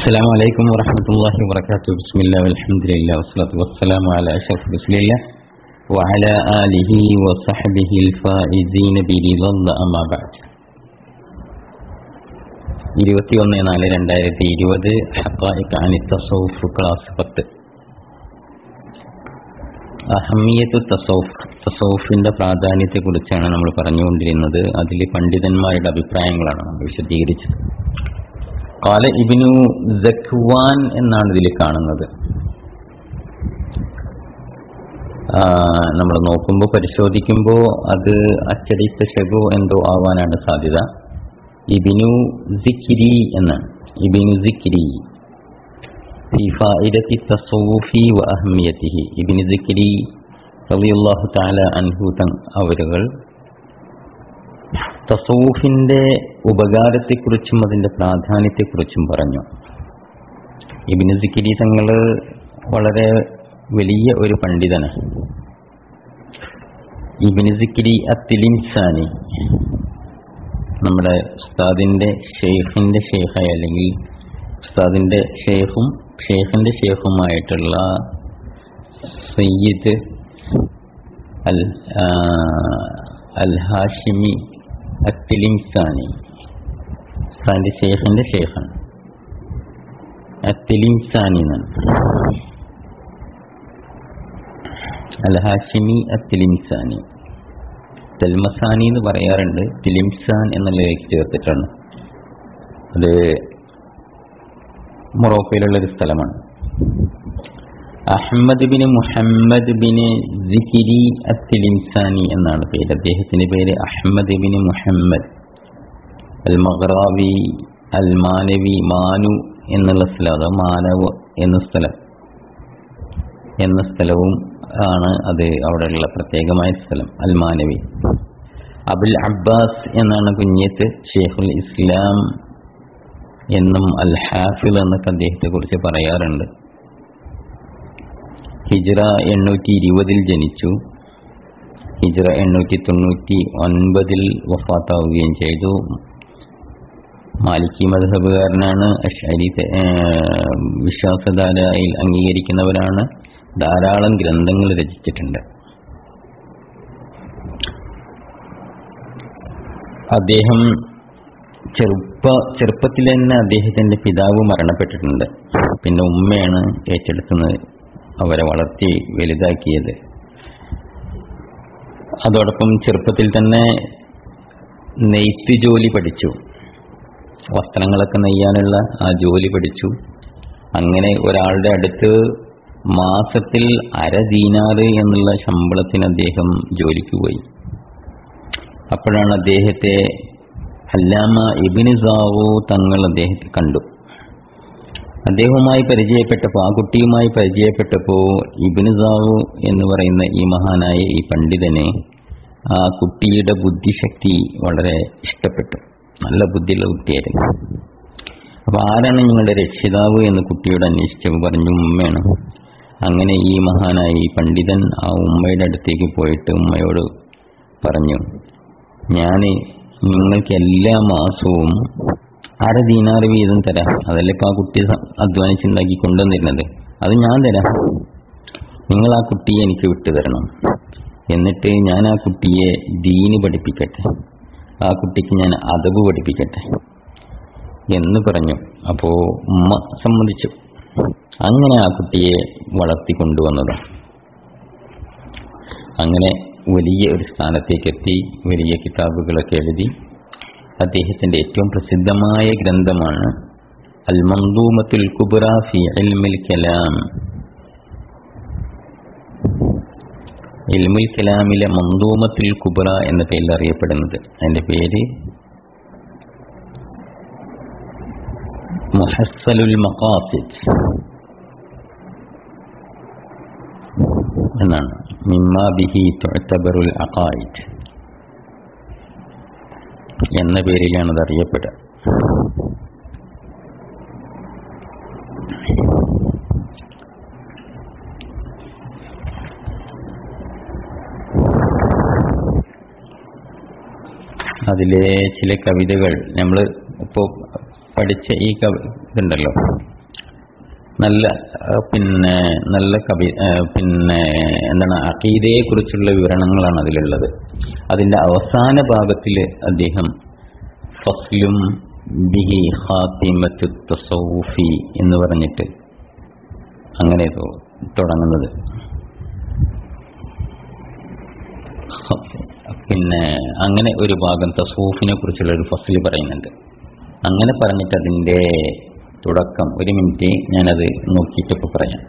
السلام عليكم ورحمة الله وبركاته بسم الله والحمد لله والصلاة والسلام على أشرف رسول الله وعلى آله وصحبه الفائزين برضا الله أما بعد ഇരുപത്തിയൊന്ന് നാല് രണ്ടായിരത്തി ഇരുപത് ഹക്കായിക്ക് അനി തസൗഫ് ക്ലാസ് പത്ത് അഹമ്മിയത്ത് തസൗഫ് തസൗഫിന്റെ പ്രാധാന്യത്തെക്കുറിച്ചാണ് നമ്മൾ പറഞ്ഞുകൊണ്ടിരുന്നത് അതിൽ പണ്ഡിതന്മാരുടെ അഭിപ്രായങ്ങളാണ് നമ്മൾ വിശദീകരിച്ചത് കാല ഇബിനു ജഖ്വാൻ എന്നാണ് ഇതിൽ കാണുന്നത് നമ്മൾ നോക്കുമ്പോൾ പരിശോധിക്കുമ്പോൾ അത് അച്ചടിച്ച ഷെഗു എന്തോ ആവാനാണ് സാധ്യത ഇബിനു സിക്കിരി എന്നാണ് ഇബിനു സിക്കിരി في فائدة التصوف وأهميته ابن ذكري رضي الله تعالى عنه തൻ അവരുകൾ തസൂഫിന്റെ ഉപകാരത്തെക്കുറിച്ചും അതിന്റെ പ്രാധാന്യത്തെക്കുറിച്ചും പറഞ്ഞു ഇബിന് സിക്കിരി തങ്ങൾ വളരെ വലിയ ഒരു പണ്ഡിതനാണ് ഇബിന് സിക്കിരി അത്തിലിൻസാനി നമ്മുടെ ഉസ്താദിന്റെ ഷെയ്ഖിന്റെ ഷെയ്ഖായ അല്ലെങ്കിൽ ഉസ്താദിന്റെ ഷെയ്ഖും ഷെയ്ഖിന്റെ ഷെയ്ഖുമായിട്ടുള്ള സയ്യിദ് അൽ അൽ ഹാഷിമി അത്തിലിംസാനി ഉസ്താദിന്റെ ഷെയ്ഖിന്റെ ഷെയ്ഖാണ് അത്തിലിംസാനി എന്നാണ് അൽ ഹാഷിമി അത്തിലിംസാനി തെൽമസാനി എന്ന് പറയാറുണ്ട് തിലിംസാൻ എന്നുള്ളതിലേക്ക് ചേർത്തിട്ടാണ് അത് മൊറോക്കയിലുള്ള ഒരു സ്ഥലമാണ് Ahmad bin Muhammad bin Sikiri Attilimsani എന്നാണ് പേര് അദ്ദേഹത്തിന്റെ പേര് Ahmad bin Muhammad al Mahrawi al Manawi മാനു എന്നുള്ള സ്ഥലം അത് മാനവ് എന്ന സ്ഥലം എന്ന സ്ഥലവും ആണ് അത് അവിടെയുള്ള പ്രത്യേകമായ സ്ഥലം അൽ മാനവി അബുൽ അബ്ബാസ് എന്നാണ് കുഞ്ഞേത്ത് ഷെയ്ഖുൽ ഇസ്ലാം എന്നും അൽ ഹാഫിൽ എന്നൊക്കെ അദ്ദേഹത്തെ കുറിച്ച് പറയാറുണ്ട് ഹിജ്റ എണ്ണൂറ്റി ഇരുപതിൽ ജനിച്ചു ഹിജ്റ എണ്ണൂറ്റി തൊണ്ണൂറ്റി ഒൻപതിൽ വഫാത്താവുകയും ചെയ്തു മാലിക്കി മധബുകാരനാണ് അഷരി വിശ്വാസധാരയിൽ അംഗീകരിക്കുന്നവരാണ് ധാരാളം ഗ്രന്ഥങ്ങൾ രചിച്ചിട്ടുണ്ട് അദ്ദേഹം ചെറുപ്പ ചെറുപ്പത്തിൽ തന്നെ അദ്ദേഹത്തിന്റെ പിതാവ് മരണപ്പെട്ടിട്ടുണ്ട് പിന്നെ ഉമ്മയാണ് ഏറ്റെടുത്തുന്നത് അവരെ വളർത്തി വലുതാക്കിയത് അതോടൊപ്പം ചെറുപ്പത്തിൽ തന്നെ നെയ്ത്ത് ജോലി പഠിച്ചു വസ്ത്രങ്ങളൊക്കെ നെയ്യാനുള്ള ആ ജോലി പഠിച്ചു അങ്ങനെ ഒരാളുടെ അടുത്ത് മാസത്തിൽ അര ദീനാറ് എന്നുള്ള ശമ്പളത്തിന് അദ്ദേഹം ജോലിക്ക് പോയി അപ്പോഴാണ് അദ്ദേഹത്തെ അല്ലാമ ഇബിന് സാവു തങ്ങൾ അദ്ദേഹത്തെ കണ്ടു അദ്ദേഹവുമായി പരിചയപ്പെട്ടപ്പോൾ ആ കുട്ടിയുമായി പരിചയപ്പെട്ടപ്പോൾ ഇബിന് സാവു എന്ന് പറയുന്ന ഈ മഹാനായ ഈ പണ്ഡിതനെ ആ കുട്ടിയുടെ ബുദ്ധിശക്തി വളരെ ഇഷ്ടപ്പെട്ടു നല്ല ബുദ്ധിയുള്ള കുട്ടിയായിരുന്നു അപ്പൊ ആരാണ് നിങ്ങളുടെ രക്ഷിതാവ് എന്ന് കുട്ടിയോട് അന്വേഷിച്ചപ്പോൾ പറഞ്ഞു ഉമ്മയാണ് അങ്ങനെ ഈ മഹാനായ ഈ പണ്ഡിതൻ ആ ഉമ്മയുടെ അടുത്തേക്ക് പോയിട്ട് ഉമ്മയോട് പറഞ്ഞു ഞാൻ നിങ്ങൾക്ക് എല്ലാ മാസവും അര ദീനാറ് വീതം തരാം അതല്ലേ ഇപ്പൊ ആ കുട്ടി അധ്വാനിച്ചുണ്ടാക്കി കൊണ്ടുവന്നിരുന്നത് അത് ഞാൻ തരാം നിങ്ങൾ ആ കുട്ടിയെ എനിക്ക് വിട്ടു തരണം എന്നിട്ട് ഞാൻ ആ കുട്ടിയെ ദീന് പഠിപ്പിക്കട്ടെ ആ കുട്ടിക്ക് ഞാൻ അതവ് പഠിപ്പിക്കട്ടെ എന്ന് പറഞ്ഞു അപ്പോ ഉമ്മ സമ്മതിച്ചു അങ്ങനെ ആ കുട്ടിയെ വളർത്തി കൊണ്ടുവന്നതാണ് അങ്ങനെ വലിയ ഒരു സ്ഥാനത്തേക്ക് എത്തി വലിയ കിതാബുകളൊക്കെ എഴുതി അദ്ദേഹത്തിന്റെ ഏറ്റവും പ്രസിദ്ധമായ ഗ്രന്ഥമാണ് അൽ മന്ദൂമത്തുൽ കുബറ ഫി ഇൽമിൽ കലാം ഇൽമുൽ കലാമിലെ മന്ദൂമത്തുൽ കുബറ എന്ന പേരിൽ അറിയപ്പെടുന്നത് അതിന്റെ പേര് മുഹസ്സലുൽ മഖാസിദ് എന്നാണ് മിമ്മ ബിഹി തുഅത്തബറുൽ അഖായിദ് എന്ന പേരിലാണ് അത് അറിയപ്പെടുക അതിലെ ചില കവിതകൾ നമ്മൾ ഇപ്പോൾ പഠിച്ച ഈ കവി ഇതുണ്ടല്ലോ നല്ല ആ, പിന്നെ നല്ല കവി ആ, പിന്നെ എന്താണ് അഖീദയെ കുറിച്ചുള്ള വിവരണങ്ങളാണ് അതിലുള്ളത് അതിന്റെ അവസാന ഭാഗത്തിൽ അദ്ദേഹം ഫസ്ലും ബിഹി ഖാത്തിമത്തു തസൗഫി എന്ന് പറഞ്ഞിട്ട് അങ്ങനെ തൊ- തുടങ്ങുന്നത് പിന്നെ അങ്ങനെ ഒരു ഭാഗം തസൂഫിനെ കുറിച്ചുള്ള ഒരു ഫസിൽ പറയുന്നുണ്ട് അങ്ങനെ പറഞ്ഞിട്ട് അതിന്റെ തുടക്കം ഒരു മിനിറ്റ് ഞാനത് നോക്കിയിട്ട് ഇപ്പൊ പറയാം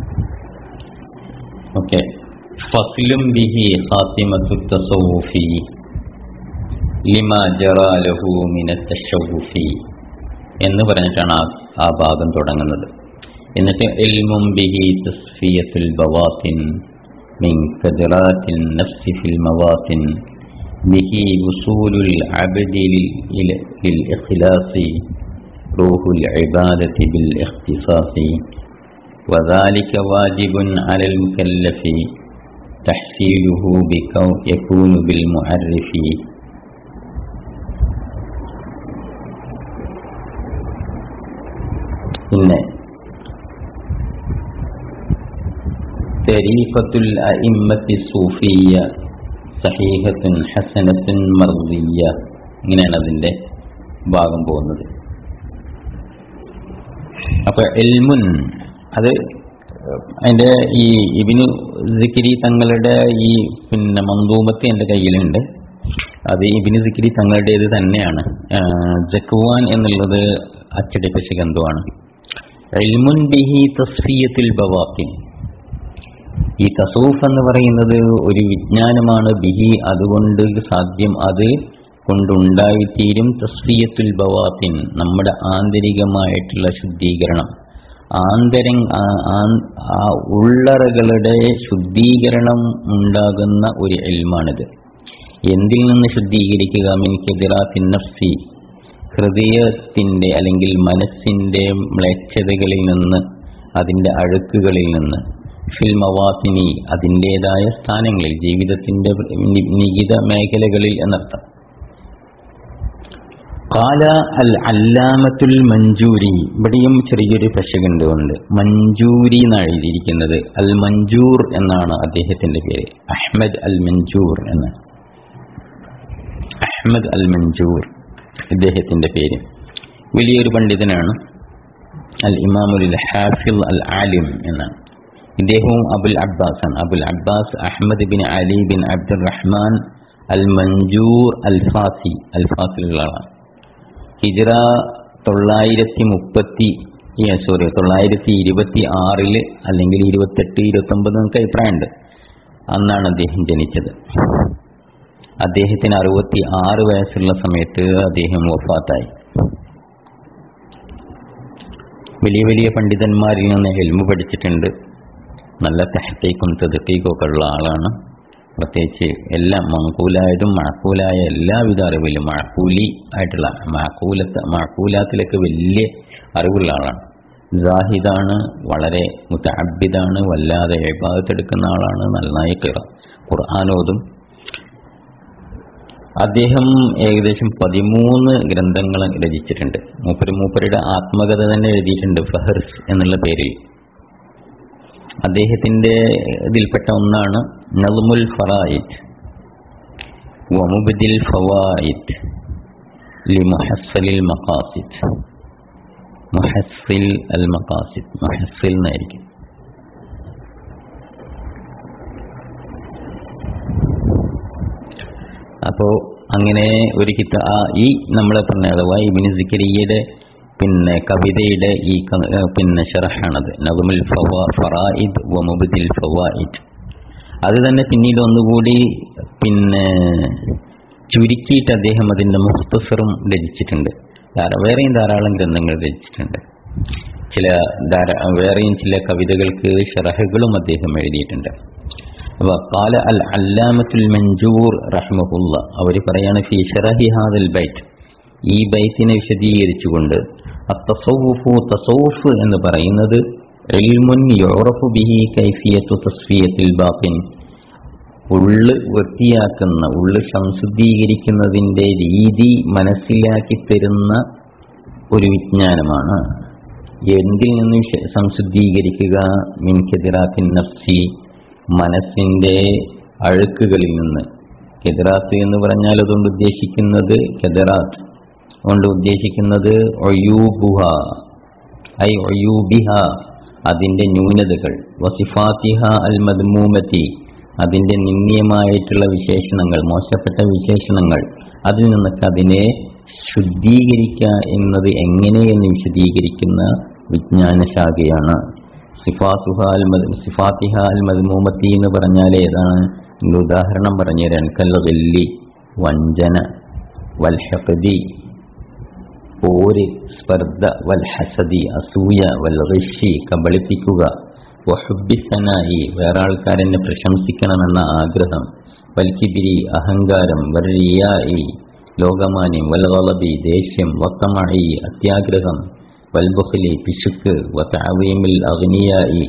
ഓക്കെ ഫസ്ലും ബിഹി ഖാത്തിമത്തു തസൗഫി ലിമ ജറാലഹു മിന തഷൗഫി എന്ന് പറഞ്ഞിട്ടാണ് ആ ആ ഭാഗം തുടങ്ങുന്നത് എന്നിട്ട് ഇൽമും ബിഹി തസ്ഫിയത്തുൽ ബവാത്തിൻ من كدرات النفس في المواطن به وصول العبد لل- للإخلاص روح العبادة بالاختصاص وذلك واجب على المكلف تحصيله بكون يكون بالمعرف إن طريقة الأئمة الصوفية صحيحة حسنة مرضية ഇങ്ങനെയാണ് അതിൻ്റെ ഭാഗം പോകുന്നത് അപ്പൊ എൽമുൻ അത് അതിന്റെ ഈ ഇബിന് സിക്കിരി തങ്ങളുടെ ഈ പിന്നെ മന്ദൂമത്ത് എൻ്റെ കയ്യിലുണ്ട് അത് ഇബിന് സിക്കിരി തങ്ങളുടേത് തന്നെയാണ് ജക്കുവാൻ എന്നുള്ളത് അച്ചടിപ്പിച്ച ഗന്ധമാണ് എൽമുൻ ബിഹി തസ്ഫിയത്തിൽ ബവാത്തിൻ ഈ തസൂഫ് എന്ന് പറയുന്നത് ഒരു വിജ്ഞാനമാണ് ബിഹി അതുകൊണ്ട് സാധ്യം അത് കൊണ്ടുണ്ടായിത്തീരും തസ്ഫിയത്തുൽ ബവാത്തിൻ നമ്മുടെ ആന്തരികമായിട്ടുള്ള ശുദ്ധീകരണം ആന്തര ആ- ആ- ആ ഉള്ളറകളുടെ ശുദ്ധീകരണം ഉണ്ടാകുന്ന ഒരു എൽമാണിത് എന്തിൽ നിന്ന് ശുദ്ധീകരിക്കുക മിൻകെതിറാത്തിൻ നഫ്സി ഹൃദയത്തിന്റെ അല്ലെങ്കിൽ മനസ്സിന്റെ മ്ലേച്ഛതകളിൽ നിന്ന് അതിന്റെ അഴുക്കുകളിൽ നിന്ന് ഫിൽമവാസിനി അതിൻ്റെതായ സ്ഥാനങ്ങളിൽ ജീവിതത്തിന്റെ നി- നികിത മേഖലകളിൽ എന്നർത്ഥം കാല അൽ അല്ലാമത്തുൽ മഞ്ചൂരി ഇവിടെയും ചെറിയൊരു പശകുണ്ട് ഉണ്ട് മഞ്ചൂരി എന്നാണ് എഴുതിയിരിക്കുന്നത് അൽ മഞ്ചൂർ എന്നാണ് അദ്ദേഹത്തിന്റെ പേര് അഹ്മദ് അൽ മഞ്ചൂർ എന്നാണ് അഹ്മദ് അൽ മഞ്ചൂർ ഇദ്ദേഹത്തിന്റെ പേര് വലിയൊരു പണ്ഡിതനാണ് അൽ ഇമാമുൽ ഹാഫിൽ അൽ ആലിം എന്നാണ് ഇദ്ദേഹവും അബുൽ അബ്ബാസ് ആണ് Abul Abbas Ahmad bin Ali bin Abdul Rahman al Manjur al Fasi al ഫാസിലുള്ള ആളാണ് ഹിജറ തൊള്ളായിരത്തി മുപ്പത്തി സോറി തൊള്ളായിരത്തി ഇരുപത്തി ആറില് അല്ലെങ്കിൽ ഇരുപത്തെട്ട് ഇരുപത്തി ഒമ്പത് നമുക്ക് അഭിപ്രായമുണ്ട് അന്നാണ് അദ്ദേഹം ജനിച്ചത് അദ്ദേഹത്തിന് അറുപത്തി ആറ് വയസ്സുള്ള സമയത്ത് അദ്ദേഹം വഫാത്തായി വലിയ വലിയ പണ്ഡിതന്മാരിൽ നിന്ന് ഹെൽമ് പഠിച്ചിട്ടുണ്ട് നല്ല തെഹത്തേക്കും തെതുക്കേക്കും ഒക്കെ ഉള്ള ആളാണ് പ്രത്യേകിച്ച് എല്ലാം മങ്കൂലായതും മഴക്കൂലായ എല്ലാവിധ അറിവിലും മഴക്കൂലി ആയിട്ടുള്ള മഴക്കൂലത്ത് മഴക്കൂലാത്തിലൊക്കെ വലിയ അറിവുള്ള ആളാണ് ജാഹിദാണ് വളരെ മുത്തഅബ്ബിദാണ് വല്ലാതെ എഴുപാകത്തെടുക്കുന്ന ആളാണ് നന്നായി കിറ ഖുർആാനോതും അദ്ദേഹം ഏകദേശം പതിമൂന്ന് ഗ്രന്ഥങ്ങൾ രചിച്ചിട്ടുണ്ട് മൂപ്പര് മൂപ്പരുടെ ആത്മകഥ തന്നെ എഴുതിയിട്ടുണ്ട് ഫഹർസ് എന്നുള്ള പേരിൽ അദ്ദേഹത്തിന്റെ ഇതിൽപ്പെട്ട ഒന്നാണ് നൽമുൽ ഫറായിദ് വമുബദിൽ ഫവായിദ് ലിമുഹസ്സലിൽ മഖാസിദ് മുഹസ്സിൽ അൽ മഖാസിദ് മുഹസ്സിൽ എന്നായിരിക്കും അപ്പോ അങ്ങനെ ഒരു കിത്ത ആ ഈ നമ്മളെ പറഞ്ഞ അഥവാ ഇബിന് സിക്കരിയുടെ പിന്നെ കവിതയുടെ ഈ ക- ഏ, പിന്നെ ഷറഹാണത് നഗമുൽ ഫവാ ഫറായിദ് വമുബദിൽ ഫവായിദ് അത് തന്നെ പിന്നീട് ഒന്നുകൂടി പിന്നെ ചുരുക്കിയിട്ട് അദ്ദേഹം അതിന്റെ മുഖ്തസറും രചിച്ചിട്ടുണ്ട് ധാരാ- വേറെയും ധാരാളം ഗ്രന്ഥങ്ങൾ രചിച്ചിട്ടുണ്ട് ചില ധാരാ വേറെയും ചില കവിതകൾക്ക് ഷറഹുകളും അദ്ദേഹം എഴുതിയിട്ടുണ്ട് وقال العلامة المنجور رحمه الله അവർ പറയാണ് ഫി ഷറഹി ഹാദൽ ബൈറ്റ് ഈ ബൈത്തിനെ വിശദീകരിച്ചുകൊണ്ട് അത്തസൗഫു തസൗഫ് എന്ന് പറയുന്നത് ഇൽമുൻ യുറഫു ബിഹി കൈഫിയത്തു തസ്ഫിയത്തിൽ ബാത്തിൻ ഉള്ള് വൃത്തിയാക്കുന്ന ഉള്ള് സംശുദ്ധീകരിക്കുന്നതിന്റെ രീതി മനസ്സിലാക്കി തരുന്ന ഒരു വിജ്ഞാനമാണ് എന്തിൽ നിന്നും ശ- സംശുദ്ധീകരിക്കുക മിൻ കെതിറാത്തിൻ നഫ്സി മനസ്സിന്റെ അഴുക്കുകളിൽ നിന്ന് കെതിറാത്ത് എന്ന് പറഞ്ഞാൽ അതുകൊണ്ട് ഉദ്ദേശിക്കുന്നത് കെതിറാത്ത് കൊണ്ട് ഉദ്ദേശിക്കുന്നത് ഒയൂബുഹ ഐ ഒയൂബിഹ അതിന്റെ ന്യൂനതകൾ വസിഫാത്തിഹ അൽ മദ്മൂമത്തി അതിന്റെ നിന്ദ്യമായിട്ടുള്ള വിശേഷണങ്ങൾ മോശപ്പെട്ട വിശേഷണങ്ങൾ അതിൽ നിന്നൊക്കെ അതിനെ ശുദ്ധീകരിക്കുക എന്നത് എങ്ങനെയെന്ന് വിശദീകരിക്കുന്ന വിജ്ഞാന ശാഖയാണ് സിഫാത്തുഹ അൽ മദ് സിഫാത്തിഹ അൽ മദ്മൂമത്തി എന്ന് പറഞ്ഞാൽ ഏതാണ് ഇതിന്റെ ഉദാഹരണം പറഞ്ഞുതരാൻ കല്ലി വഞ്ചന വൽഹഖദി പോര് സ്പർദ്ധ വൽ ഹസദി അസൂയ വൽ ഋഷി കബളിപ്പിക്കുക വഹുബിസനായി വേറെ ആൾക്കാരെന്നെ പ്രശംസിക്കണമെന്ന ആഗ്രഹം വൽക്കിബിരി അഹങ്കാരം വരിയായി ലോകമാന്യം വൽവളബി ദേഷ്യം വത്തമഴി അത്യാഗ്രഹം വൽബുഖലി പിശുക്ക് വതഅവീമിൽ അഗ്നിയായി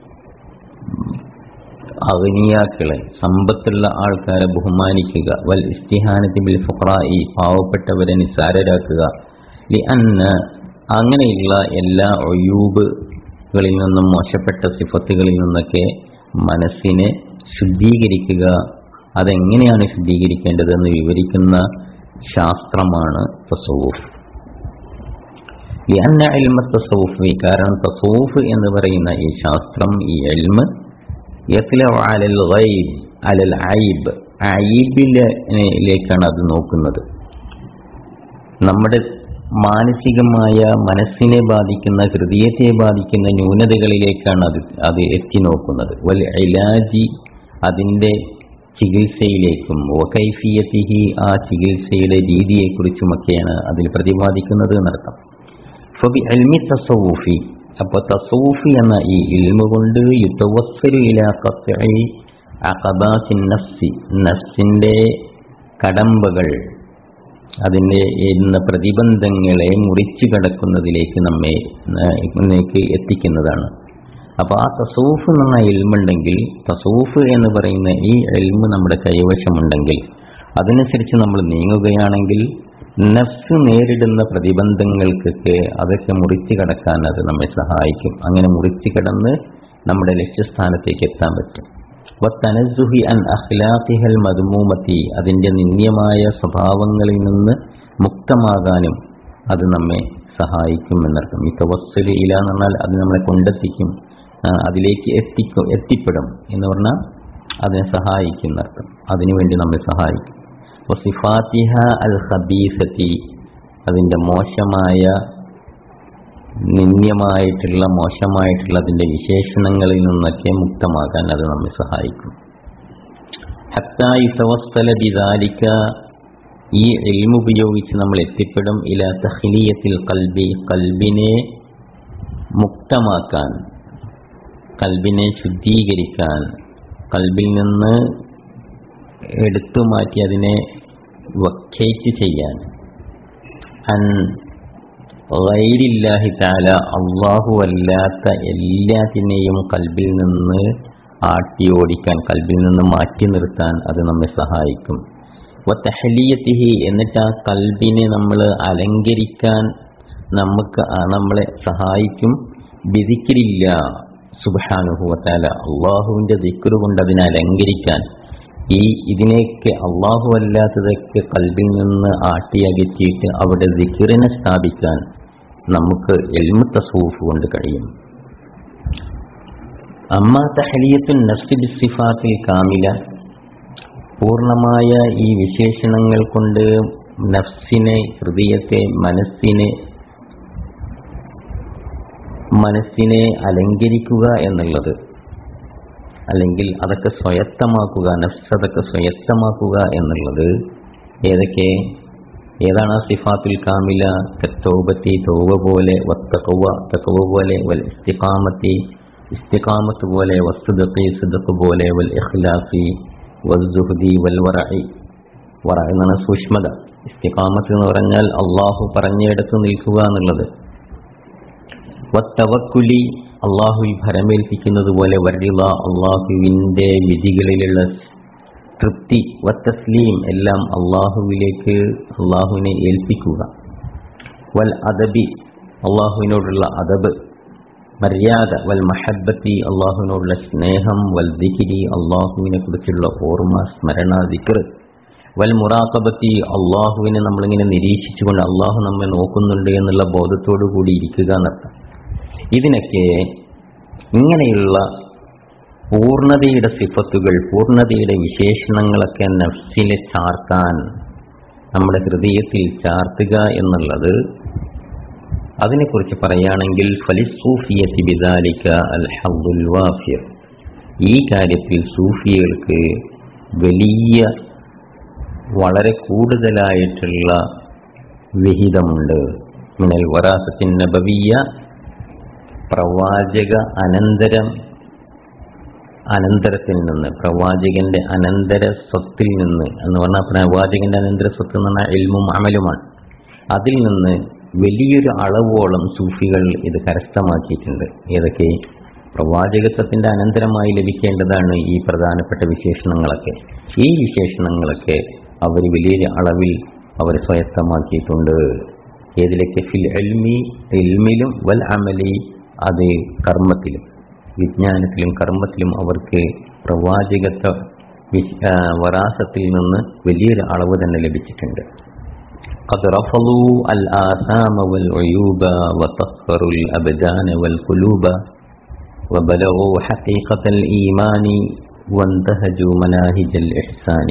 അഗ്നിയാക്കളെ സമ്പത്തുള്ള ആൾക്കാരെ ബഹുമാനിക്കുക വൽ ഇസ്തിഹാനത്തി ബിൽ ഫുഖറായി പാവപ്പെട്ടവരെ നിസ്സാരരാക്കുക ലി അന്ന അങ്ങനെയുള്ള എല്ലാ ഒയൂബുകളിൽ നിന്നും മോശപ്പെട്ട സിഫത്തുകളിൽ നിന്നൊക്കെ മനസ്സിനെ ശുദ്ധീകരിക്കുക അതെങ്ങനെയാണ് ശുദ്ധീകരിക്കേണ്ടതെന്ന് വിവരിക്കുന്ന ശാസ്ത്രമാണ് തസവൂഫ് ലിഅന്ന ഇൽമ തസവൂഫ് കാരണം തസവൂഫ് എന്ന് പറയുന്ന ഈ ശാസ്ത്രം ഈ എൽമ് യത്ലഉ അലൽ ഗൈബ് അലൽ ഐബ് ഐബിലേക്കാണ് അത് നോക്കുന്നത് നമ്മുടെ മാനസികമായ മനസ്സിനെ ബാധിക്കുന്ന ഹൃദയത്തെ ബാധിക്കുന്ന ന്യൂനതകളിലേക്കാണ് അത് അത് എത്തി നോക്കുന്നത് വൽ ഇലാജി അതിൻ്റെ ചികിത്സയിലേക്കും വകൈഫിയത്തിഹി ആ ചികിത്സയുടെ രീതിയെക്കുറിച്ചുമൊക്കെയാണ് അതിൽ പ്രതിപാദിക്കുന്നത് എന്നർത്ഥം ഫബി അൽമി തസവൂഫി അപ്പൊ തസവൂഫി എന്ന ഈ ഇൽമ കൊണ്ട് യുദ്ധവസ്സരു ഇല ഖത്ഇ അഖബാത്തിൻ നഫ്സി നഫ്സിന്റെ കടമ്പകൾ അതിൻ്റെ എന്ന പ്രതിബന്ധങ്ങളെ മുറിച്ചു കടക്കുന്നതിലേക്ക് നമ്മെ ക്ക് എത്തിക്കുന്നതാണ് അപ്പോൾ ആ തസൂഫ് എന്ന എൽമുണ്ടെങ്കിൽ തസൂഫ് എന്ന് പറയുന്ന ഈ എൽമ് നമ്മുടെ കൈവശമുണ്ടെങ്കിൽ അതനുസരിച്ച് നമ്മൾ നീങ്ങുകയാണെങ്കിൽ നഫ്സ് നേരിടുന്ന പ്രതിബന്ധങ്ങൾക്കൊക്കെ അതൊക്കെ മുറിച്ചു കടക്കാൻ അത് നമ്മെ സഹായിക്കും അങ്ങനെ മുറിച്ചു കടന്ന് നമ്മുടെ ലക്ഷ്യസ്ഥാനത്തേക്ക് എത്താൻ പറ്റും വത്തനസുഹി അൻ അഖ്ലാഖിഹൽ മദ്മൂമത്തി അതിൻ്റെ നിന്ദ്യമായ സ്വഭാവങ്ങളിൽ നിന്ന് മുക്തമാകാനും അത് നമ്മെ സഹായിക്കും എന്നർത്ഥം ഈ തവസ്സല് ഇല എന്ന് പറഞ്ഞാൽ അത് നമ്മളെ കൊണ്ടെത്തിക്കും ആ, അതിലേക്ക് എത്തിക്കും എത്തിപ്പെടും എന്ന് പറഞ്ഞാൽ അതിനെ സഹായിക്കും എന്നർത്ഥം അതിനുവേണ്ടി നമ്മെ സഹായിക്കും വസിഫാത്തിഹ അൽ ഖബീസത്തി അതിൻ്റെ മോശമായ നിന്ദ്യമായിട്ടുള്ള മോശമായിട്ടുള്ള അതിൻ്റെ വിശേഷണങ്ങളിൽ നിന്നൊക്കെ മുക്തമാകാൻ അത് നമ്മെ സഹായിക്കും ഹത്തായി തവസ്തല ബിദാലിക്ക ഈ എൽമ ഉപയോഗിച്ച് നമ്മൾ എത്തിപ്പെടും ഇല തഹ്ലിയത്തിൽ കൽബി കൽബിനെ മുക്തമാക്കാൻ കൽബിനെ ശുദ്ധീകരിക്കാൻ കൽബിൽ നിന്ന് എടുത്തു മാറ്റി അതിനെ വക്കേറ്റ് ചെയ്യാൻ അൻ ഗൈരില്ലാഹി താല അള്ളാഹു അല്ലാത്ത എല്ലാത്തിനെയും കൽബിൽ നിന്ന് ആട്ടി ഓടിക്കാൻ കൽബിൽ നിന്ന് മാറ്റി നിർത്താൻ അത് നമ്മെ സഹായിക്കും വത്തഹലിയത്തിഹി എന്നിട്ട് ആ കൽബിനെ നമ്മൾ അലങ്കരിക്കാൻ നമുക്ക് ആ നമ്മളെ സഹായിക്കും വിധിക്കില്ല സുബാനുഭവത്താല അള്ളാഹുവിൻ്റെ ദിക്കറ് കൊണ്ട് അതിനെ അലങ്കരിക്കാൻ ഈ ഇതിനെയൊക്കെ അള്ളാഹു അല്ലാത്തതൊക്കെ കൽബിൽ നിന്ന് ആട്ടിയകറ്റിയിട്ട് അവിടെ ദിക്കിറിനെ സ്ഥാപിക്കാൻ നമുക്ക് എൽമു തസൂഫ് കൊണ്ട് കഴിയും അമ്മ തഹലിയത്തുൻ നഫ്സി ബിസിഫാത്തിൽ കാമില പൂർണ്ണമായ ഈ വിശേഷണങ്ങൾ കൊണ്ട് നഫ്സിനെ ഹൃദയത്തെ മനസ്സിനെ മനസ്സിനെ അലങ്കരിക്കുക എന്നുള്ളത് അല്ലെങ്കിൽ അതൊക്കെ സ്വയത്തമാക്കുക നഫ്സ് അതൊക്കെ സ്വയത്തമാക്കുക എന്നുള്ളത് ഏതൊക്കെ ഏതാണ് ആ സിഫാത്തുൽ കാമില തൗബത്തി തൗബ പോലെ വത്തക്കവ തക്കവ പോലെ വൽ ഇസ്തിഖാമത്തി ഇസ്തിഖാമത്ത് പോലെ വസ്തുദഖി സുദഖ് പോലെ വൽ ഇഖ്ലാസി വസ്സുഹദി വൽ വറഇ വറ എന്നാണ് സൂക്ഷ്മത ഇസ്തിഖാമത്ത് എന്ന് പറഞ്ഞാൽ അള്ളാഹു പറഞ്ഞിടത്ത് നിൽക്കുക എന്നുള്ളത് വത്തവക്കുലി അള്ളാഹുവിൽ ഭരമേൽപ്പിക്കുന്നത് പോലെ വരിള അള്ളാഹുവിൻ്റെ വിധികളിലുള്ള തൃപ്തി വത്തസ്ലീം എല്ലാം അള്ളാഹുവിലേക്ക് അള്ളാഹുവിനെ ഏൽപ്പിക്കുക വൽ അദബി അള്ളാഹുവിനോടുള്ള അതബ് മര്യാദ വൽ മഹബത്തി അള്ളാഹുവിനോടുള്ള സ്നേഹം വൽ ദിഹിരി അള്ളാഹുവിനെ കുറിച്ചുള്ള ഓർമ്മ സ്മരണ ദിക്ർ വൽ മുറാഖബത്തി അള്ളാഹുവിനെ നമ്മളിങ്ങനെ നിരീക്ഷിച്ചുകൊണ്ട് അള്ളാഹു നമ്മെ നോക്കുന്നുണ്ട് എന്നുള്ള ബോധത്തോടു കൂടി ഇരിക്കുക എന്നർത്ഥം ഇതിനൊക്കെ ഇങ്ങനെയുള്ള പൂർണ്ണതയുടെ സിഫത്തുകൾ പൂർണ്ണതയുടെ വിശേഷണങ്ങളൊക്കെ നഫ്സിലെ ചാർത്താൻ നമ്മുടെ ഹൃദയത്തിൽ ചാർത്തുക എന്നുള്ളത് അതിനെക്കുറിച്ച് പറയുകയാണെങ്കിൽ ഫലിസൂഫിയത്തി ബിദാലിക അൽ ഹബ്ദുൽ വാഫിർ ഈ കാര്യത്തിൽ സൂഫികൾക്ക് വലിയ വളരെ കൂടുതലായിട്ടുള്ള വിഹിതമുണ്ട് മിനൽ വറാസത്തിൻ നബവിയ പ്രവാചക അനന്തരം അനന്തരത്തിൽ നിന്ന് പ്രവാചകന്റെ അനന്തര സ്വത്തിൽ നിന്ന് എന്ന് പറഞ്ഞാൽ പ്രവാചകന്റെ അനന്തര സ്വത്ത് എന്ന് പറഞ്ഞാൽ എൽമും അമലുമാണ് അതിൽ നിന്ന് വലിയൊരു അളവോളം സൂഫികൾ ഇത് കരസ്ഥമാക്കിയിട്ടുണ്ട് ഏതൊക്കെ പ്രവാചകത്വത്തിന്റെ അനന്തരമായി ലഭിക്കേണ്ടതാണ് ഈ പ്രധാനപ്പെട്ട വിശേഷണങ്ങളൊക്കെ ഈ വിശേഷണങ്ങളൊക്കെ അവർ വലിയൊരു അളവിൽ അവർ സ്വായത്തമാക്കിയിട്ടുണ്ട് ഏതിലൊക്കെ ഫിൽ എൽമി എൽമിലും വൽ അമലി അത് കർമ്മത്തിലും വിജ്ഞാനത്തിലും കർമ്മത്തിലും അവർക്ക് പ്രവാചകത്വ വിശ്- ആ, വരാസത്തിൽ നിന്ന് വലിയൊരു അളവ് തന്നെ ലഭിച്ചിട്ടുണ്ട് قد رفضوا الآثام والعيوب وطهروا الأبدان والقلوب وبلغوا حقيقة الإيمان وانتهجوا مناهج الإحسان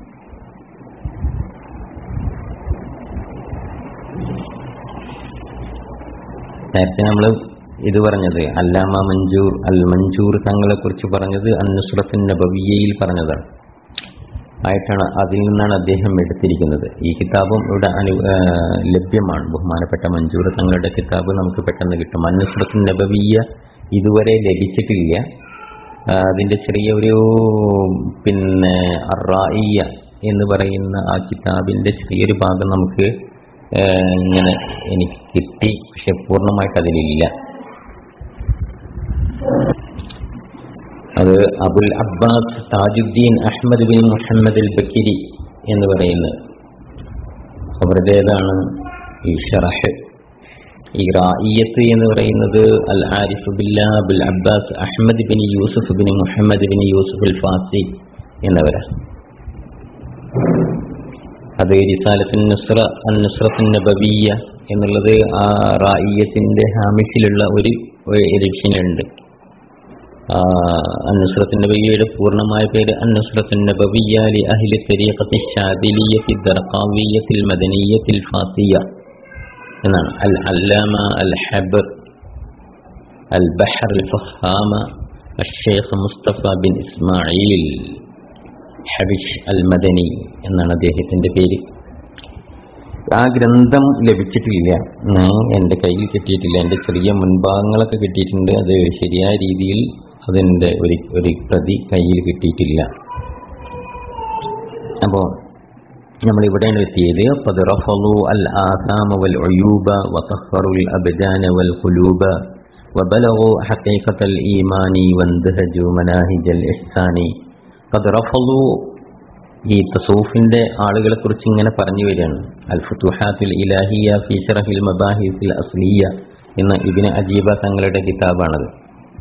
നേരത്തെ നമ്മൾ ഇത് പറഞ്ഞത് അല്ലാമ മഞ്ചൂർ അൽ മഞ്ചൂർ തങ്ങളെ കുറിച്ച് പറഞ്ഞത് അന്നുസ്രത്തിൻ നബവിയയിൽ പറഞ്ഞതാണ് ആയിട്ടാണ് അതിൽ നിന്നാണ് അദ്ദേഹം എടുത്തിരിക്കുന്നത് ഈ കിതാബും ഇവിടെ അനു ആ, ലഭ്യമാണ് ബഹുമാനപ്പെട്ട മഞ്ചൂർ തങ്ങളുടെ കിതാബ് നമുക്ക് പെട്ടെന്ന് കിട്ടും അന്നുസ്രത്തിൻ നബവിയ ഇതുവരെ ലഭിച്ചിട്ടില്ല ആ, അതിന്റെ ചെറിയ ഒരു പിന്നെ അറായിയ എന്ന് പറയുന്ന ആ കിതാബിന്റെ ചെറിയൊരു ഭാഗം നമുക്ക് ആ, ഇങ്ങനെ എനിക്ക് കിട്ടി പക്ഷെ പൂർണ്ണമായിട്ട് അതിലില്ല അത് Abul Abbas Tajuddin Ahmad bin Muhammad al Bakiri എന്ന് പറയുന്നത് അവരുടേതാണ് ഈ ഷറഹ് ഈ റായിയത്ത് എന്ന് പറയുന്നത് al Arif Billah Abul Abbas Ahmad bin Yusuf bin Muhammad bin Yusuf al Fasi എന്നിവരാണ് അത് റിസാലത്തിൻ നുസ്ര അൻ നുസ്രത്തിൻ നബവിയ എന്നുള്ളത് ആ റായിയത്തിന്റെ ഹാമിസിലുള്ള ഒരു എഡിഷൻ ഉണ്ട് അന്നുസ്രത്തിൻ നബവിയുടെ പൂർണ്ണമായ പേര് അന്നുസ്രത്തിൻ നബവിയ ലി അഹ്ലി തരീഖത്തി ഷാദിലിയത്തി ദർഖാവിയത്തിൽ മദനിയത്തിൽ ഫാസിയ എന്നാണ് അൽ അല്ലാമ അൽ ഹബർ അൽ ബഹർ അൽ ഫഹാമ الشيخ Mustafa bin Ismail Habish al Madani എന്നാണ് അദ്ദേഹത്തിന്റെ പേര് ആ ഗ്രന്ഥം ലഭിച്ചിട്ടില്ല ഞാൻ എൻ്റെ കയ്യിൽ കിട്ടിയിട്ടില്ല എൻ്റെ ചെറിയ മുൻഭാഗങ്ങളൊക്കെ കിട്ടിയിട്ടുണ്ട് അത് ശരിയായ രീതിയിൽ അതിൻ്റെ ഒരു ഒരു പ്രതി കയ്യിൽ കിട്ടിയിട്ടില്ല അപ്പോൾ നമ്മൾ ഇവിടെയാണ് എത്തിയത് قد رفضوا الآثام والعيوب وطهروا الأبدان والقلوب وبلغوا حقيقة الإيمان واندهجوا مناهج الإحسان قد رفضوا ഈ തസൂഫിന്റെ ആളുകളെ കുറിച്ച് ഇങ്ങനെ പറഞ്ഞു വരികയാണ് അൽ ഫുത്തുഹാത്തുൽ ഇലാഹിയ ഫി ഷറഹിൽ മബാഹിസിൽ അസ്ലിയ എന്ന ഇബിന് അജീബ തങ്ങളുടെ കിതാബാണത്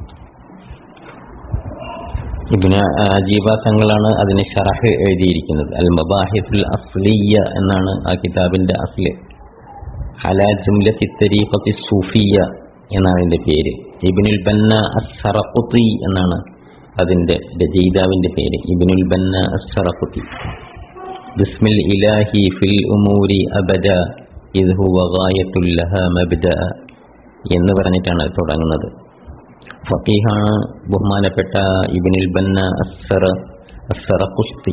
ഇബിന് അജീബ തങ്ങളാണ് അതിന് ഷറഹ് എഴുതിയിരിക്കുന്നത് അൽ മബാഹിസുൽ അസ്ലിയ എന്നാണ് ആ കിതാബിന്റെ അസ്ല് അല ജുംലത്തി തരീഖത്തി സൂഫിയ എന്നാണ് അതിന്റെ പേര് ഇബിനുൽ ബന്ന അസ്സറഖുത്തി എന്നാണ് അതിന്റെ രചയിതാവിന്റെ പേര് ഇബിനുൽ ബന്ന അസ്സറഖുത്തി ബിസ്മിൽ ഇലാഹി ഫിൽ ഉമൂരി അബദ ഇത് ഹുവ ഗായത്തുൽ ലഹ മബ്ദ എന്ന് പറഞ്ഞിട്ടാണ് അത് തുടങ്ങുന്നത് ഫക്കീഹാണ് ബഹുമാനപ്പെട്ട ഇബിനുൽ ബന്ന അസ്സറ Assaraqusti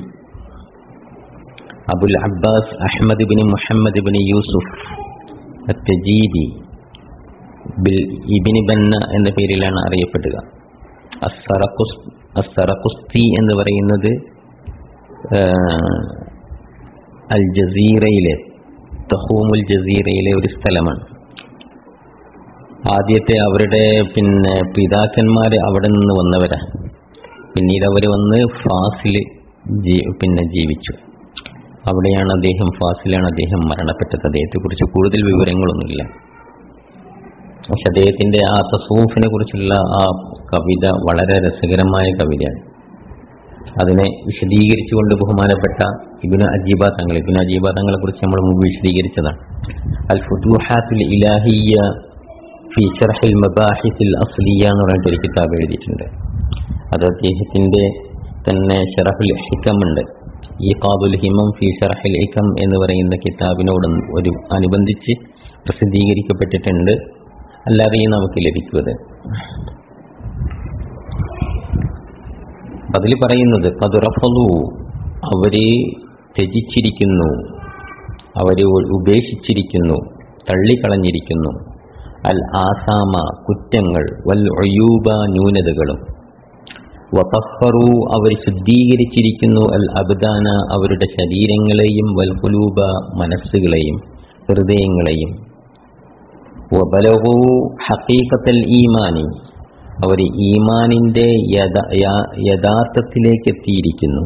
Abul Abbas Ahmad bin Muhammad bin Yusuf Attajibi ബിൽ ഇബിന് ബന്ന എന്ന പേരിലാണ് അറിയപ്പെടുക അസ്സറഖുസ് അസ്സറഖുസ്തി എന്ന് പറയുന്നത് ആ, അൽ ജസീറയിലെ തഹൂമുൽ ജസീറയിലെ ഒരു സ്ഥലമാണ് ആദ്യത്തെ അവരുടെ പിന്നെ പിതാക്കന്മാർ അവിടെ നിന്ന് വന്നവരാ പിന്നീട് അവർ വന്ന് ഫാസിൽ ജീ പിന്നെ ജീവിച്ചു അവിടെയാണ് അദ്ദേഹം ഫാസിലാണ് അദ്ദേഹം മരണപ്പെട്ടത് അദ്ദേഹത്തെക്കുറിച്ച് കൂടുതൽ വിവരങ്ങളൊന്നുമില്ല പക്ഷെ അദ്ദേഹത്തിന്റെ ആ തസൂഫിനെ കുറിച്ചുള്ള ആ കവിത വളരെ രസകരമായ കവിതയാണ് അതിനെ വിശദീകരിച്ചുകൊണ്ട് ബഹുമാനപ്പെട്ട ഇബിന് അജീബ തങ്ങൾ ഇബിന് അജീബ തങ്ങളെ കുറിച്ച് നമ്മൾ മുമ്പ് വിശദീകരിച്ചതാണ് അൽ ഫുദൂഹാത്തുൽ ഇലാഹിയ ഫി ഷർഹിൽ മബാഹിസിൽ അസ്ലിയ എന്ന് പറഞ്ഞിട്ട് ഒരു കിതാബ് എഴുതിയിട്ടുണ്ട് അത് അദ്ദേഹത്തിന്റെ തന്നെ ഷറഹുൽ ഹിക്കം ഉണ്ട് ഈ ഖാബുൽ ഹിമം ഫി ഷറഹുൽ ഹിക്കം എന്ന് പറയുന്ന കിതാബിനോട് ഒരു അനുബന്ധിച്ച് പ്രസിദ്ധീകരിക്കപ്പെട്ടിട്ടുണ്ട് അല്ലാതെയും നമുക്ക് ലഭിക്കുന്നത് അതിൽ പറയുന്നത് പതുറഫലു അവരെ ത്യജിച്ചിരിക്കുന്നു അവരെ ഉപേക്ഷിച്ചിരിക്കുന്നു തള്ളിക്കളഞ്ഞിരിക്കുന്നു അൽ ആസാമ കുറ്റങ്ങൾ വൽ ഒയൂബ ന്യൂനതകളും വതഫറു അവർ ശുദ്ധീകരിച്ചിരിക്കുന്നു അൽ അബ്ദാന അവരുടെ ശരീരങ്ങളെയും വൽ കുലൂബ മനസ്സുകളെയും ഹൃദയങ്ങളെയും വബലഹു ഹഖീഖത്തൽ ഈമാനി അവർ ഈമാനിന്റെ യഥാ- യാ- യഥാർത്ഥത്തിലേക്ക് എത്തിയിരിക്കുന്നു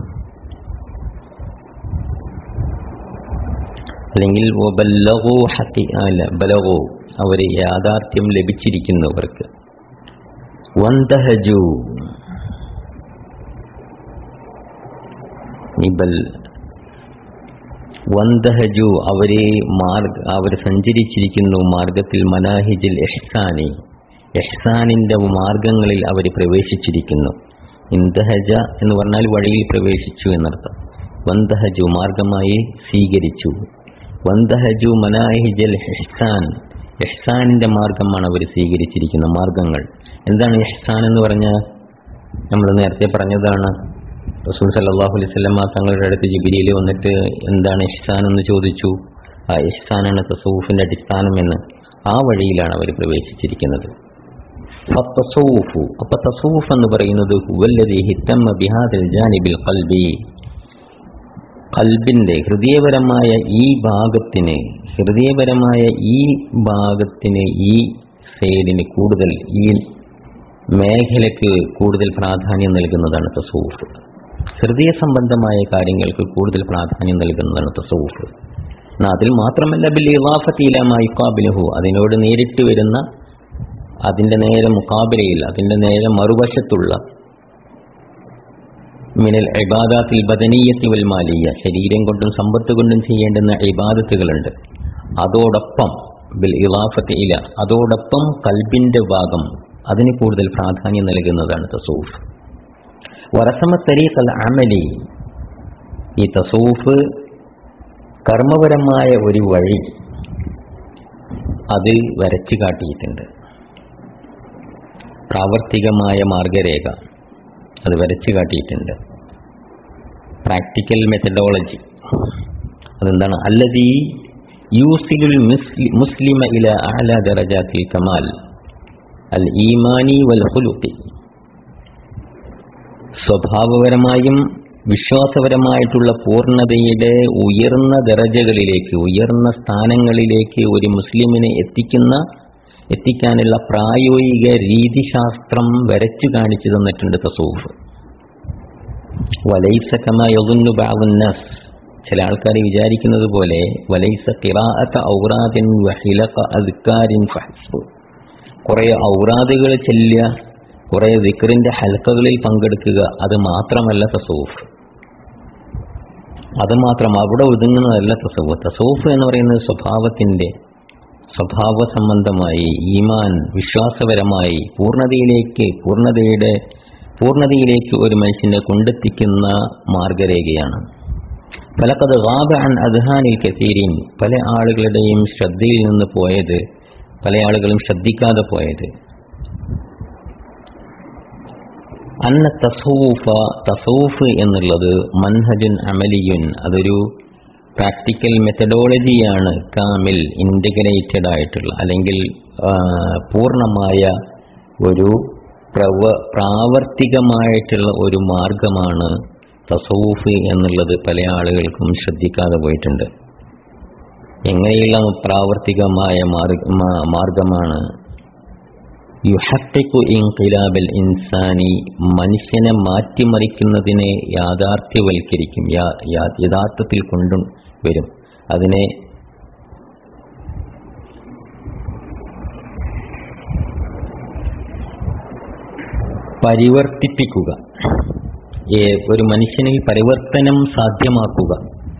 അല്ലെങ്കിൽ വബല്ലഗു ഹഖി അല്ല ബലഗു അവർ യാഥാർത്ഥ്യം ലഭിച്ചിരിക്കുന്നു അവർക്ക് വന്തഹജു നിബൽ വന്തഹജു അവരെ മാർഗ അവർ സഞ്ചരിച്ചിരിക്കുന്നു മാർഗത്തിൽ മനാഹിജിൽ എഹ്സാനി എഹ്സാനിന്റെ മാർഗങ്ങളിൽ അവർ പ്രവേശിച്ചിരിക്കുന്നു ഇന്തഹജ എന്ന് പറഞ്ഞാൽ വഴിയിൽ പ്രവേശിച്ചു എന്നർത്ഥം വന്തഹജു മാർഗമായി സ്വീകരിച്ചു വന്തഹജു മനാഹിജൽ എഹ്സാൻ എഹ്സാനിന്റെ മാർഗമാണ് അവർ സ്വീകരിച്ചിരിക്കുന്ന മാർഗങ്ങൾ എന്താണ് എഹ്സാൻ എന്ന് പറഞ്ഞാൽ നമ്മൾ നേരത്തെ പറഞ്ഞതാണ് റസൂൽ സല്ലല്ലാഹു അലൈഹി വസല്ലമ തങ്ങളുടെ അടുത്ത് ജിബിരിയിൽ വന്നിട്ട് എന്താണ് ഇഹ്സാൻ എന്ന് ചോദിച്ചു ആ ഇഹ്സാനാണ് തസൂഫിന്റെ അടിസ്ഥാനം എന്ന് ആ വഴിയിലാണ് അവർ പ്രവേശിച്ചിരിക്കുന്നത് ഫത്തസൂഫു അപ്പൊ തസൂഫ് എന്ന് പറയുന്നത് ഹുവല്ലദീ ഹിത്തമ്മ ബിഹാദിൽ ജാനിബിൽ ഖൽബി കൽബിന്റെ ഹൃദയപരമായ ഈ ഭാഗത്തിന് ഹൃദയപരമായ ഈ ഭാഗത്തിന് ഈ സൈഡിന് കൂടുതൽ ഈ മേഖലയ്ക്ക് കൂടുതൽ പ്രാധാന്യം നൽകുന്നതാണ് തസൂഫ് ഹൃദയ സംബന്ധമായ കാര്യങ്ങൾക്ക് കൂടുതൽ പ്രാധാന്യം നൽകുന്നതാണ് തസൂഫ് എന്നാ അതിൽ മാത്രമല്ല ബിൽ ഇവാഫത്തിയിലമായി കാബിലഹു അതിനോട് നേരിട്ട് വരുന്ന അതിന്റെ നേരെ മുക്കാബിലയിൽ അതിന്റെ നേരെ മറുവശത്തുള്ള മിനൽ ഇബാദാത്തിൽ ബദനീയത്തി വൽ മാലിയ ശരീരം കൊണ്ടും സമ്പത്ത് കൊണ്ടും ചെയ്യേണ്ടുന്ന ഇബാദത്തുകളുണ്ട് അതോടൊപ്പം ബിൽ ഇവാഫത്ത് ഇല അതോടൊപ്പം കൽബിന്റെ ഭാഗം അതിന് കൂടുതൽ പ്രാധാന്യം നൽകുന്നതാണ് തസൂഫ് വറസമ തരീഖൽ അമലി ഈ തസൂഫ് കർമ്മപരമായ ഒരു വഴി അത് വരച്ചു കാട്ടിയിട്ടുണ്ട് പ്രാവർത്തികമായ മാർഗരേഖ അത് വരച്ചു കാട്ടിയിട്ടുണ്ട് പ്രാക്ടിക്കൽ മെത്തഡോളജി അതെന്താണ് അല്ലതീ യൂസിലുൽ മുസ്ലി- മുസ്ലിമ ഇല അല ദറജാത്തിൽ കമാൽ അൽ ഈമാനി വൽ ഹുലുഖി സ്വഭാവപരമായും വിശ്വാസപരമായിട്ടുള്ള പൂർണ്ണതയുടെ ഉയർന്ന ദറജകളിലേക്ക് ഉയർന്ന സ്ഥാനങ്ങളിലേക്ക് ഒരു മുസ്ലിമിനെ എത്തിക്കുന്ന എത്തിക്കാനുള്ള പ്രായോഗിക രീതിശാസ്ത്രം വരച്ചു കാണിച്ചു തന്നിട്ടുണ്ട് തസൂഫ് വലൈസ കമാ യظن بعض الناس ചില ആൾക്കാർ വിചാരിക്കുന്നത് പോലെ വലൈസ ഖിറാഅത ഔറാദിൻ വഹിലഖ അദ്കാരിൻ ഫഹസ്ബ് കുറെ ഔറാദുകൾ ചെല്ലുക കുറെ വിക്റിന്റെ ഹൽക്കകളിൽ പങ്കെടുക്കുക അത് മാത്രമല്ല തസൂഫ് അത് മാത്രം അവിടെ ഒതുങ്ങുന്നതല്ല തസൂഫ് തസൂഫ് എന്ന് പറയുന്നത് സ്വഭാവത്തിന്റെ സ്വഭാവ സംബന്ധമായി ഈമാൻ വിശ്വാസപരമായി പൂർണ്ണതയിലേക്ക് പൂർണ്ണതയുടെ പൂർണ്ണതയിലേക്ക് ഒരു മനുഷ്യനെ കൊണ്ടെത്തിക്കുന്ന മാർഗരേഖയാണ് ഫലക്കത് ഗാബ അൻ അദ്ഹാനിൽ കസീരീൻ പല ആളുകളുടെയും ശ്രദ്ധയിൽ നിന്ന് പോയത് പല ആളുകളും ശ്രദ്ധിക്കാതെ പോയത് അന്ന തസൂഫ തസൂഫ് എന്നുള്ളത് മൻഹജുൻ അമലിയുൻ അതൊരു പ്രാക്ടിക്കൽ മെത്തഡോളജിയാണ് കാമിൽ ഇൻ്റഗ്രേറ്റഡ് ആയിട്ടുള്ള അല്ലെങ്കിൽ ആ, പൂർണ്ണമായ ഒരു പ്രവ പ്രാവർത്തികമായിട്ടുള്ള ഒരു മാർഗമാണ് തസൂഫ് എന്നുള്ളത് പല ആളുകൾക്കും ശ്രദ്ധിക്കാതെ പോയിട്ടുണ്ട് എങ്ങനെയുള്ള പ്രാവർത്തികമായ മാർഗ മാ- മാർഗമാണ് യുഹത്തിക്കു ഇൻഖിലാബൽ ഇൻസാനി മനുഷ്യനെ മാറ്റിമറിക്കുന്നതിനെ യാഥാർത്ഥ്യവൽക്കരിക്കും യാ- യാ- യഥാർത്ഥത്തിൽ കൊണ്ടു വരും അതിനെ പരിവർത്തിപ്പിക്കുക ഏ- ഒരു മനുഷ്യനിൽ പരിവർത്തനം സാധ്യമാക്കുക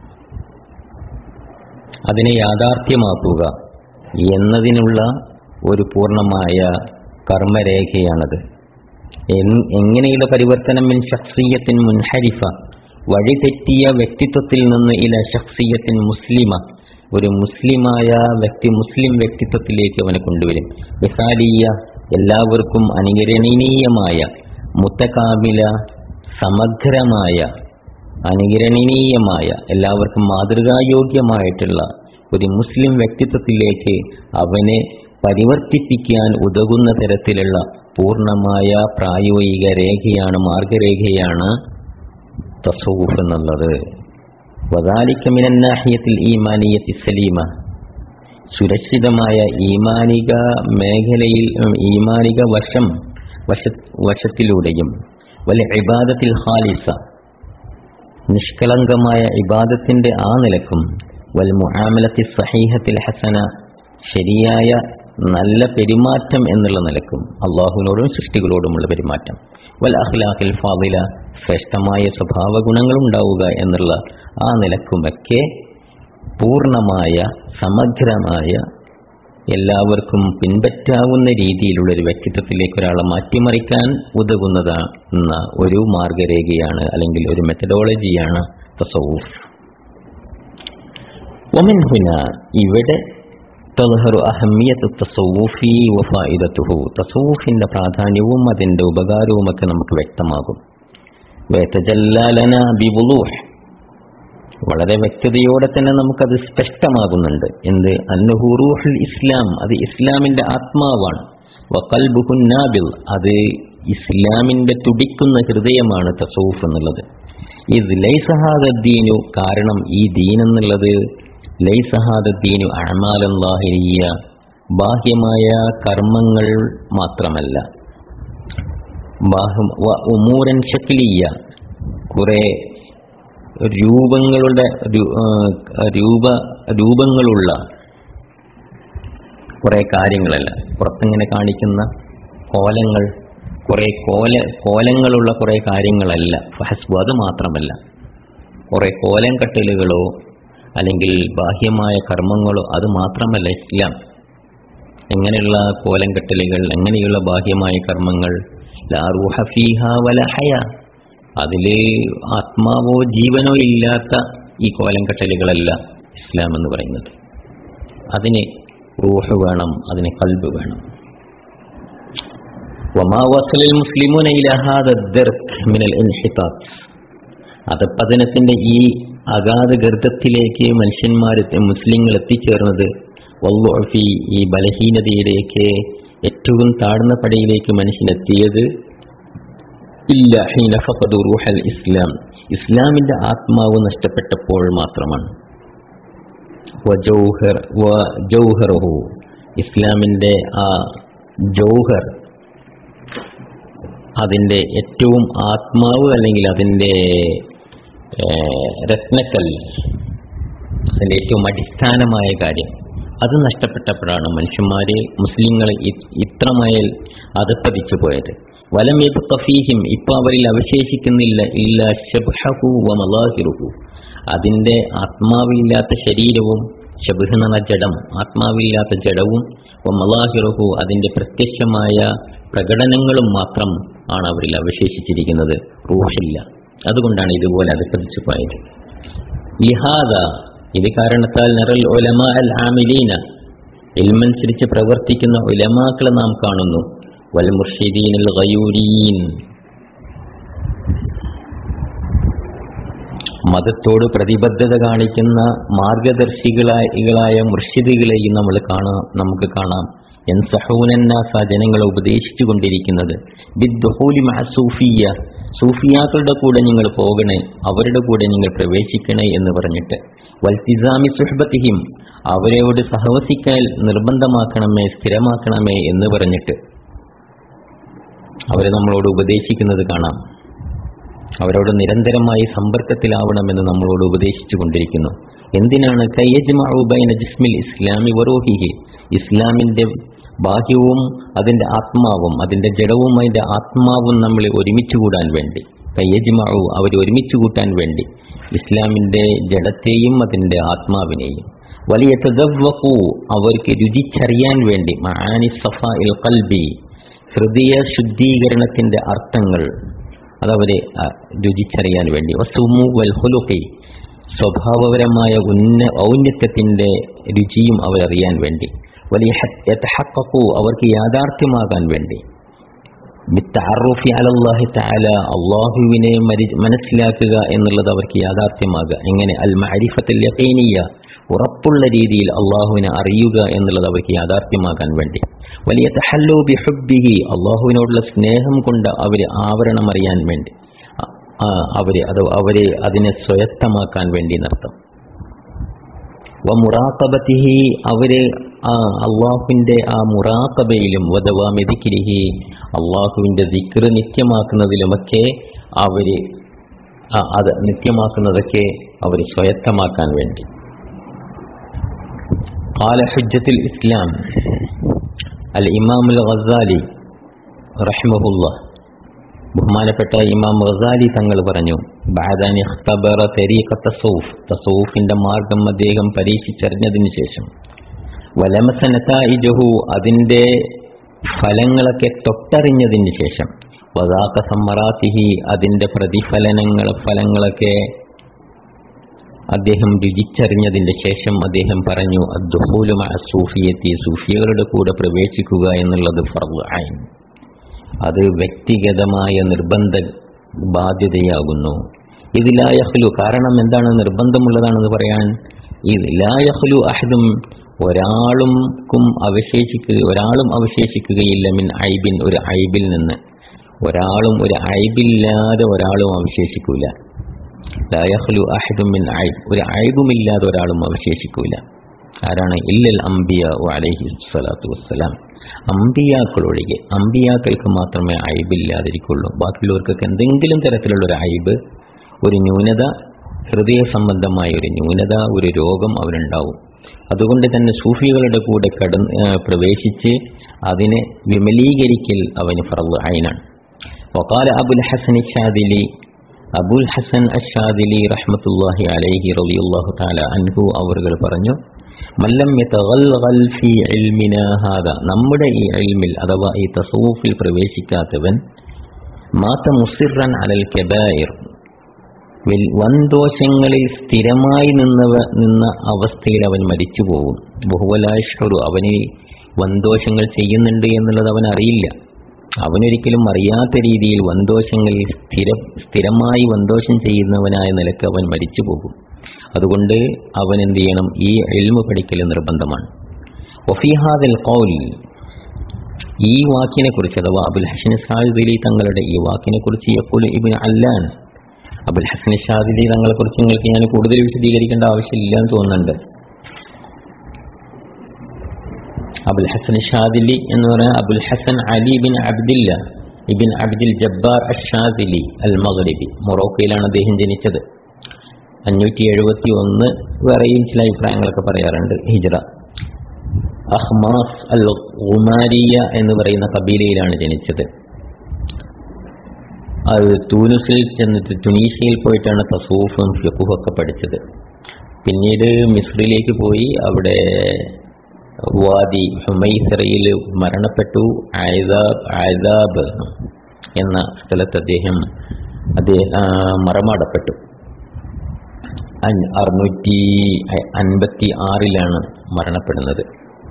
അതിനെ യാഥാർത്ഥ്യമാക്കുക എന്നതിനുള്ള ഒരു പൂർണ്ണമായ കർമ്മരേഖയാണത് എൻ- എങ്ങനെയുള്ള പരിവർത്തനം മിൻ ഷഖ്സിയത്തിൻ മുൻഹരിഫ വഴിതെറ്റിയ വ്യക്തിത്വത്തിൽ നിന്ന് ഇല ഷഖ്സിയത്തിൻ മുസ്ലിമ ഒരു മുസ്ലിമായ വ്യക്തി മുസ്ലിം വ്യക്തിത്വത്തിലേക്ക് അവനെ കൊണ്ടുവരും ബിസാലിയ എല്ലാവർക്കും അനുകരണീയമായ മുത്തകാമില സമഗ്രമായ അനുകരണീയമായ എല്ലാവർക്കും മാതൃകായോഗ്യമായിട്ടുള്ള ഒരു മുസ്ലിം വ്യക്തിത്വത്തിലേക്ക് അവനെ പരിവർത്തിപ്പിക്കാൻ ഉതകുന്ന തരത്തിലുള്ള പൂർണ്ണമായ പ്രായോഗിക രേഖയാണ് മാർഗരേഖയാണ് തസവുഫ് എന്നുള്ളത് വദാലിക്ക മിനന്നാഹിയത്തിൽ ഈമാനിയത്തി സലീമ സുരക്ഷിതമായ ഈമാനിക മേഖലയിൽ ഉം, ഈമാനിക വശം വശ വശത്തിലൂടെയും വല ഇബാദത്തിൽ ഖാലിസ നിഷ്കളങ്കമായ ഇബാദത്തിന്റെ ആ നിലക്കും വൽ മുആമലത്തി സഹീഹത്തിൽ ഹസന ശരിയായ നല്ല പെരുമാറ്റം എന്നുള്ള നിലക്കും അള്ളാഹുവിനോടും സൃഷ്ടികളോടുമുള്ള പെരുമാറ്റം വൽ അഖ്ലാഖിൽ ഫാദില ശ്രേഷ്ഠമായ സ്വഭാവ ഗുണങ്ങൾ ഉണ്ടാവുക എന്നുള്ള ആ നിലക്കുമൊക്കെ പൂർണ്ണമായ സമഗ്രമായ എല്ലാവർക്കും പിൻപറ്റാവുന്ന രീതിയിലുള്ള ഒരു വ്യക്തിത്വത്തിലേക്ക് ഒരാളെ മാറ്റിമറിക്കാൻ ഉതകുന്നതാകുന്ന ഒരു മാർഗരേഖയാണ് അല്ലെങ്കിൽ ഒരു മെത്തഡോളജിയാണ് തസവൂഫ് ومن هنا ഇവിടെ تظهر أهمية التصوف وفائدته തസവൂഫിന്റെ പ്രാധാന്യവും അതിന്റെ ഉപകാരവും ഒക്കെ നമുക്ക് വ്യക്തമാകും ويتجلى لنا بوضوح വളരെ വ്യക്തതയോടെ തന്നെ നമുക്കത് സ്പഷ്ടമാകുന്നുണ്ട് എന്ത് അന്നഹു റൂഹുൽ ഇസ്ലാം അത് ഇസ്ലാമിന്റെ ആത്മാവാണ് വഖൽബുഹുൻ നാബിൽ അത് ഇസ്ലാമിന്റെ തുടിക്കുന്ന ഹൃദയമാണ് തസൗഫ് എന്നുള്ളത് ഇത് ലൈസഹാദീനു കാരണം ഈ ദീൻ എന്നുള്ളത് ലൈസഹാദീനു അഴമാലല്ലാഹിരിയ ബാഹ്യമായ കർമ്മങ്ങൾ മാത്രമല്ല ബാഹ്യം വ ഉമൂരൻ ശക്ലിയ കുറെ രൂപങ്ങളുടെ രു- ആ, രൂപ രൂപങ്ങളുള്ള കുറെ കാര്യങ്ങളല്ല പുറത്തിങ്ങനെ കാണിക്കുന്ന കോലങ്ങൾ കുറെ കോല കോലങ്ങളുള്ള കുറെ കാര്യങ്ങളല്ല ഫഹസ്ബു അത് മാത്രമല്ല കുറെ കോലം കെട്ടലുകളോ അല്ലെങ്കിൽ ബാഹ്യമായ കർമ്മങ്ങളോ അത് മാത്രമല്ല ഇസ്ലാം എങ്ങനെയുള്ള കോലം കെട്ടലുകൾ എങ്ങനെയുള്ള ബാഹ്യമായ കർമ്മങ്ങൾ ലാ റൂഹ ഫീഹ വല ഹയ അതില് ആത്മാവോ ജീവനോ ഇല്ലാത്ത ഈ കോലം കെട്ടലുകളല്ല ഇസ്ലാം എന്ന് പറയുന്നത് അതിന് റൂഹ് വേണം അതിന് കൽബ് വേണം وما وصل المسلمون إلى هذا الدرك من الانحطاط അധപ്പതനത്തിന്റെ ഈ അഗാധ ഗർത്തത്തിലേക്ക് മനുഷ്യന്മാർ മുസ്ലിങ്ങൾ എത്തിച്ചേർന്നത് വല്ലുഅഫി ഈ ബലഹീനതയിലേക്ക് ഏറ്റവും താഴ്ന്ന പടയിലേക്ക് മനുഷ്യനെത്തിയത് ഇല്ല ഹീന ഫഖദു റൂഹൽ ഇസ്ലാം ഇസ്ലാമിന്റെ ആത്മാവ് നഷ്ടപ്പെട്ടപ്പോൾ മാത്രമാണ് വജൗഹർ വജൗഹറുഹു ഇസ്ലാമിന്റെ ആ ജൗഹർ അതിന്റെ ഏറ്റവും ആത്മാവ് അല്ലെങ്കിൽ അതിന്റെ ഏഹ്, രത്നക്കല്ല് അതിന്റെ ഏറ്റവും അടിസ്ഥാനമായ കാര്യം അത് നഷ്ടപ്പെട്ടപ്പോഴാണ് മനുഷ്യന്മാര് മുസ്ലിങ്ങൾ ഇ- ഇത്രമേൽ അതപ്പതിച്ചു പോയത് വലം ഫീഹിം ഇപ്പൊ അവരിൽ അവശേഷിക്കുന്നില്ല ഇല്ല ശബ്ഹഹു വ മലാഹിറുഹു അതിന്റെ ആത്മാവില്ലാത്ത ശരീരവും ശബുഹ് എന്ന ജഡം ആത്മാവില്ലാത്ത ജഡവും വ മലാഹിറുഹു അതിന്റെ പ്രത്യക്ഷമായ പ്രകടനങ്ങളും മാത്രം ആണ് അവരിൽ അവശേഷിച്ചിരിക്കുന്നത് റൂഹില്ല അതുകൊണ്ടാണ് ഇതുപോലെ അതപ്പതിച്ചു പോയത് ലിഹാദ ഇത് കാരണത്താൽ നിറൽ ഉലമ അൽ ആമിലീന ഇൽമനുസരിച്ച് പ്രവർത്തിക്കുന്ന ഉലമാക്കളെ നാം കാണുന്നു വൽ മുർഷിദീൻ അൽ ഗയൂരീൻ മതത്തോട് പ്രതിബദ്ധത കാണിക്കുന്ന മാർഗദർശികളായ മുർഷിദുകളെയും നമ്മൾ കാണാം നമുക്ക് കാണാം എൻ സഹൂനന്നാസ ജനങ്ങളെ ഉപദേശിച്ചു കൊണ്ടിരിക്കുന്നത് ബിദ്ദുഹൂലി മഅ സൂഫിയ സൂഫിയാക്കളുടെ കൂടെ നിങ്ങൾ പോകണേ അവരുടെ കൂടെ നിങ്ങൾ പ്രവേശിക്കണേ എന്ന് പറഞ്ഞിട്ട് വൽത്തിസാമി സുഹബത്തിഹിം അവരോട് സഹവസിക്കാൻ നിർബന്ധമാക്കണമേ സ്ഥിരമാക്കണമേ എന്ന് പറഞ്ഞിട്ട് അവരെ നമ്മളോട് ഉപദേശിക്കുന്നത് കാണാം അവരോട് നിരന്തരമായി സമ്പർക്കത്തിലാവണമെന്ന് നമ്മളോട് ഉപദേശിച്ചു കൊണ്ടിരിക്കുന്നു എന്തിനാണ് കയ്യജ്മഅു ബൈന ജിസ്മിൽ ഇസ്ലാമി വറൂഹിഹി ഇസ്ലാമിന്റെ ബാഹ്യവും അതിന്റെ ആത്മാവും അതിന്റെ ജഡവും അതിന്റെ ആത്മാവും നമ്മൾ ഒരുമിച്ച് കൂടാൻ വേണ്ടി കയ്യജിമാവു അവർ ഒരുമിച്ച് കൂട്ടാൻ വേണ്ടി ഇസ്ലാമിന്റെ ജഡത്തെയും അതിന്റെ ആത്മാവിനെയും വലിയ തദവ്വഖു അവർക്ക് രുചിച്ചറിയാൻ വേണ്ടി മആനി സഫ ഇൽ കൽബി ഹൃദയ ശുദ്ധീകരണത്തിന്റെ അർത്ഥങ്ങൾ അതവരെ ആ, രുചിച്ചറിയാൻ വേണ്ടി വസുമു വൽ ഹുലുഖി സ്വഭാവപരമായ ഉന്ന ഔന്നത്യത്തിന്റെ രുചിയും അവരറിയാൻ വേണ്ടി വലിയ യതഹഖഖു അവർക്ക് യാഥാർത്ഥ്യമാകാൻ വേണ്ടി ബിത്തഅറുഫി അലല്ലാഹി തആല അള്ളാഹുവിനെ മരി- മനസ്സിലാക്കുക എന്നുള്ളത് അവർക്ക് യാഥാർത്ഥ്യമാകുക എങ്ങനെ അൽ മഅരിഫത്തുൽ യഖീനിയ ഉറപ്പുള്ള രീതിയിൽ അള്ളാഹുവിനെ അറിയുക എന്നുള്ളത് അവർക്ക് യാഥാർത്ഥ്യമാകാൻ വേണ്ടി വലിയ തഹല്ലു ബിഹുബ്ബിഹി അള്ളാഹുവിനോടുള്ള സ്നേഹം കൊണ്ട് അവരെ ആവരണം അറിയാൻ വേണ്ടി അ- ആ, അവരെ അത് അവരെ അതിനെ സ്വയത്തമാക്കാൻ വേണ്ടി നർത്ഥം വമുറാഖബത്തിഹി അവര് ആ അള്ളാഹുവിന്റെ ആ മുറാഖബയിലും വധവാമെതിക്കിരിഹി അള്ളാഹുവിന്റെ ദിക്ർ നിത്യമാക്കുന്നതിലുമൊക്കെ അവര് ആ, അത് നിത്യമാക്കുന്നതൊക്കെ അവർ സ്വയത്തമാക്കാൻ വേണ്ടി قال حجة الإسلام الإمام الغزالي رحمه الله ബഹുമാനപ്പെട്ട ഇമാം ഗസാലി തങ്ങൾ പറഞ്ഞു ബാദാൻ ഇഖ്തബറ തരീഖ തസൗഫ് തസൗഫിന്റെ മാർഗം അദ്ദേഹം പരീക്ഷിച്ചറിഞ്ഞതിന് ശേഷം വലമസ നതായിജഹു അതിന്റെ ഫലങ്ങളൊക്കെ തൊട്ടറിഞ്ഞതിന് ശേഷം വദാക സമ്മറാത്തിഹി അതിന്റെ പ്രതിഫലനങ്ങൾ ഫലങ്ങളൊക്കെ അദ്ദേഹം രുചിച്ചറിഞ്ഞതിന്റെ ശേഷം അദ്ദേഹം പറഞ്ഞു അദ്ദുഹൂലു മഅ സൂഫിയത്തി സൂഫിയകളുടെ കൂടെ പ്രവേശിക്കുക എന്നുള്ളത് ഫർദ് ഐൻ അത് വ്യക്തിഗതമായ നിർബന്ധ ബാധ്യതയാകുന്നു ഇത് ലായഹ്ലു കാരണം എന്താണ് നിർബന്ധമുള്ളതാണെന്ന് പറയാൻ ഇത് ലായഹ്ലു അഹദും ഒരാളും അവശേഷിക്കുക ഒരാളും അവശേഷിക്കുകയില്ല മിൻ ഐബിൻ ഒരു ഐബിൽ നിന്ന് ഒരാളും ഒരു ഐബില്ലാതെ ഒരാളും അവശേഷിക്കൂല ലായഹ്ലു അഹദും മിൻ ഐബ് ഒരു ഐബുമില്ലാതെ ഒരാളും അവശേഷിക്കൂല ആരാണ് ഇല്ലൽ അംബിയ അലൈഹി സ്വലാത്തു വസ്സലാം അമ്പിയാക്കളൊഴികെ അമ്പിയാക്കൾക്ക് മാത്രമേ അയബില്ലാതിരിക്കുള്ളൂ ബാക്കിയുള്ളവർക്കൊക്കെ എന്തെങ്കിലും തരത്തിലുള്ള ഒരു അയബ് ഒരു ന്യൂനത ഹൃദയ സംബന്ധമായ ഒരു ന്യൂനത ഒരു രോഗം അവരുണ്ടാവും അതുകൊണ്ട് തന്നെ സൂഫികളുടെ കൂടെ കട പ്രവേശിച്ച് അതിനെ വിമലീകരിക്കൽ അവന് ഫറവ് അയിനാണ് وقال أبو الحسن الشاذلي അബുൽ ഹസൻ അഷാദിലി റഹ്മത്തുല്ലാഹി അലൈഹി റളിയല്ലാഹു തആല അൻഹു അവറുകൾ പറഞ്ഞു മല്ലം യതഗൽഗൽ ഫീ ഇൽമിനാ ഹാദ നമ്മുടെ ഈ ഇൽമിൽ അഥവാ ഈ തസവൂഫിൽ പ്രവേശിക്കാത്തവൻ മാത മുസിറൻ അലൽ കബായിർ വെൽ- വൻദോഷങ്ങളിൽ സ്ഥിരമായി നിന്നവ നിന്ന അവസ്ഥയിൽ അവൻ മരിച്ചു പോകും ബഹുവലാഷ്ഹറു അവന് വൻദോഷങ്ങൾ ചെയ്യുന്നുണ്ട് എന്നുള്ളത് അവൻ അറിയില്ല അവനൊരിക്കലും അറിയാത്ത രീതിയിൽ വൻദോഷങ്ങളിൽ സ്ഥിര സ്ഥിരമായി വൻദോഷം ചെയ്യുന്നവനായ നിലക്ക് അവൻ മരിച്ചു പോകും അതുകൊണ്ട് അവൻ എന്ത് ചെയ്യണം ഈ എൽമ പഠിക്കൽ നിർബന്ധമാണ് ഒഫിഹാദൽ കൗൽ ഈ വാക്കിനെ കുറിച്ച് അഥവാ അബുൽ ഹസൻ സാദിലി തങ്ങളുടെ ഈ വാക്കിനെ കുറിച്ച് യക്കുൽ ഇബിൻ അല്ലാൻ അബുൽ ഹസൻ ഷാദിലി തങ്ങളെ കുറിച്ച് നിങ്ങൾക്ക് ഞാൻ കൂടുതൽ വിശദീകരിക്കേണ്ട ആവശ്യമില്ല എന്ന് തോന്നുന്നുണ്ട് അബുൽ ഹസൻ ഷാദിലി എന്ന് പറഞ്ഞാൽ Abul Hasan Ali bin Abdilla Ibn Abdul Jabbar Ashadhili al Maghribi മൊറോക്കയിലാണ് അദ്ദേഹം ജനിച്ചത് അഞ്ഞൂറ്റി എഴുപത്തി ഒന്ന് വേറെയും ചില അഭിപ്രായങ്ങളൊക്കെ പറയാറുണ്ട് ഹിജ്റ അഹ്മാസ് അൽ ഉമാരിയ എന്ന് പറയുന്ന കബീലയിലാണ് ജനിച്ചത് അത് തൂനുസിൽ ചെന്നിട്ട് തുനീഷ്യയിൽ പോയിട്ടാണ് തസൂഫും ഫിഖും ഒക്കെ പഠിച്ചത് പിന്നീട് മിസ്രിലേക്ക് പോയി അവിടെ വാദി ഹുമൈസറയിൽ മരണപ്പെട്ടു ആയദാബ് ആയദാബ് എന്ന സ്ഥലത്ത് അദ്ദേഹം അദ്ദേഹം ആ, മറമാടപ്പെട്ടു അൻ- അറുന്നൂറ്റി അൻപത്തി ആറിലാണ് മരണപ്പെടുന്നത്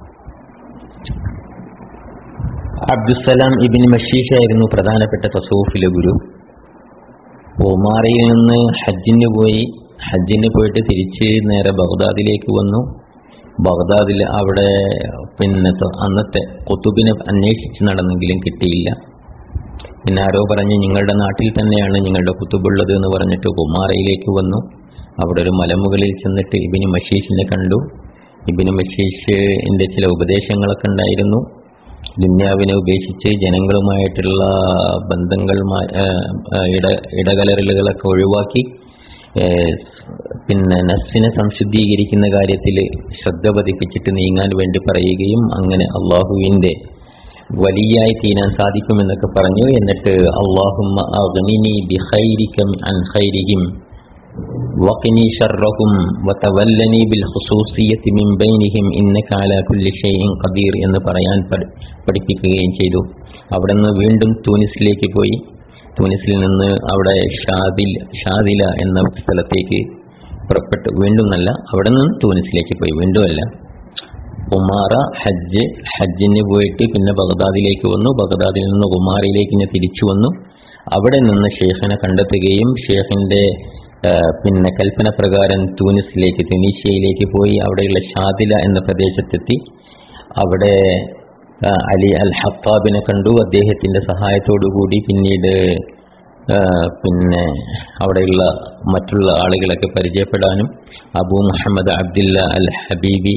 അബ്ദുസലാം ഇബിൻ മഷീഷ് ആയിരുന്നു പ്രധാനപ്പെട്ട തസൂഫിലെ ഗുരു ഒമാറയിൽ നിന്ന് ഹജ്ജിന് പോയി ഹജ്ജിന് പോയിട്ട് തിരിച്ച് നേരെ ബഗ്ദാദിലേക്ക് വന്നു ബഗ്ദാദിൽ അവിടെ പിന്നെ ത- അന്നത്തെ കുത്തുബിനെ അന്വേഷിച്ച് നടന്നെങ്കിലും കിട്ടിയില്ല പിന്നെ ആരോ പറഞ്ഞ് നിങ്ങളുടെ നാട്ടിൽ തന്നെയാണ് നിങ്ങളുടെ കുത്തുബുള്ളത് എന്ന് പറഞ്ഞിട്ട് കുമാരയിലേക്ക് വന്നു അവിടെ ഒരു മലമുകളിൽ ചെന്നിട്ട് ഇബിന് മഷീഷിനെ കണ്ടു ഇബിന് മഷീഷിന്റെ ചില ഉപദേശങ്ങളൊക്കെ ഉണ്ടായിരുന്നു ദുന്യാവിനെ ഉപേക്ഷിച്ച് ജനങ്ങളുമായിട്ടുള്ള ബന്ധങ്ങൾ മാ- ആ, ആ, ഇട ഇടകലറലുകളൊക്കെ ഒഴിവാക്കി ഏ, പിന്നെ നഫ്സിനെ സംശുദ്ധീകരിക്കുന്ന കാര്യത്തിൽ ശ്രദ്ധ പതിപ്പിച്ചിട്ട് നീങ്ങാൻ വേണ്ടി പറയുകയും അങ്ങനെ അള്ളാഹുവിൻ്റെ വലിയായി തീരാൻ സാധിക്കുമെന്നൊക്കെ പറഞ്ഞു എന്നിട്ട് അള്ളാഹുമ്മ അഗ്നിനി ബിഖൈരികം അൻ ഖൈരിഹിം وقني شرهم وتولني بالخصوصية من بينهم إنك على كل شيء قدير എന്ന് പറയാൻ പഠി- പഠിപ്പിക്കുകയും ചെയ്തു അവിടെ നിന്ന് വീണ്ടും തൂനിസിലേക്ക് പോയി തൂനിസിൽ നിന്ന് അവിടെ ഷാദിൽ ഷാദില എന്ന സ്ഥലത്തേക്ക് പുറപ്പെട്ടു വീണ്ടും അല്ല അവിടെ നിന്ന് തൂനിസിലേക്ക് പോയി വീണ്ടും അല്ല ഉമാറ ഹജ്ജ് ഹജ്ജിന് പോയിട്ട് പിന്നെ ബഗ്ദാദിലേക്ക് വന്നു ബഗ്ദാദിൽ നിന്ന് ഉമാറയിലേക്ക് ഇങ്ങനെ തിരിച്ചു വന്നു അവിടെ നിന്ന് ഷേഖിനെ കണ്ടെത്തുകയും ഷേഖിന്റെ ആ, പിന്നെ കൽപ്പന പ്രകാരം തൂനിസിലേക്ക് തുനീഷ്യയിലേക്ക് പോയി അവിടെയുള്ള ഷാദില എന്ന പ്രദേശത്തെത്തി അവിടെ ആ, അലി അൽ ഹത്താബിനെ കണ്ടു അദ്ദേഹത്തിന്റെ സഹായത്തോടു കൂടി പിന്നീട് ആ, പിന്നെ അവിടെയുള്ള മറ്റുള്ള ആളുകളൊക്കെ പരിചയപ്പെടാനും അബു മുഹമ്മദ് അബ്ദുല്ല അൽ ഹബീബി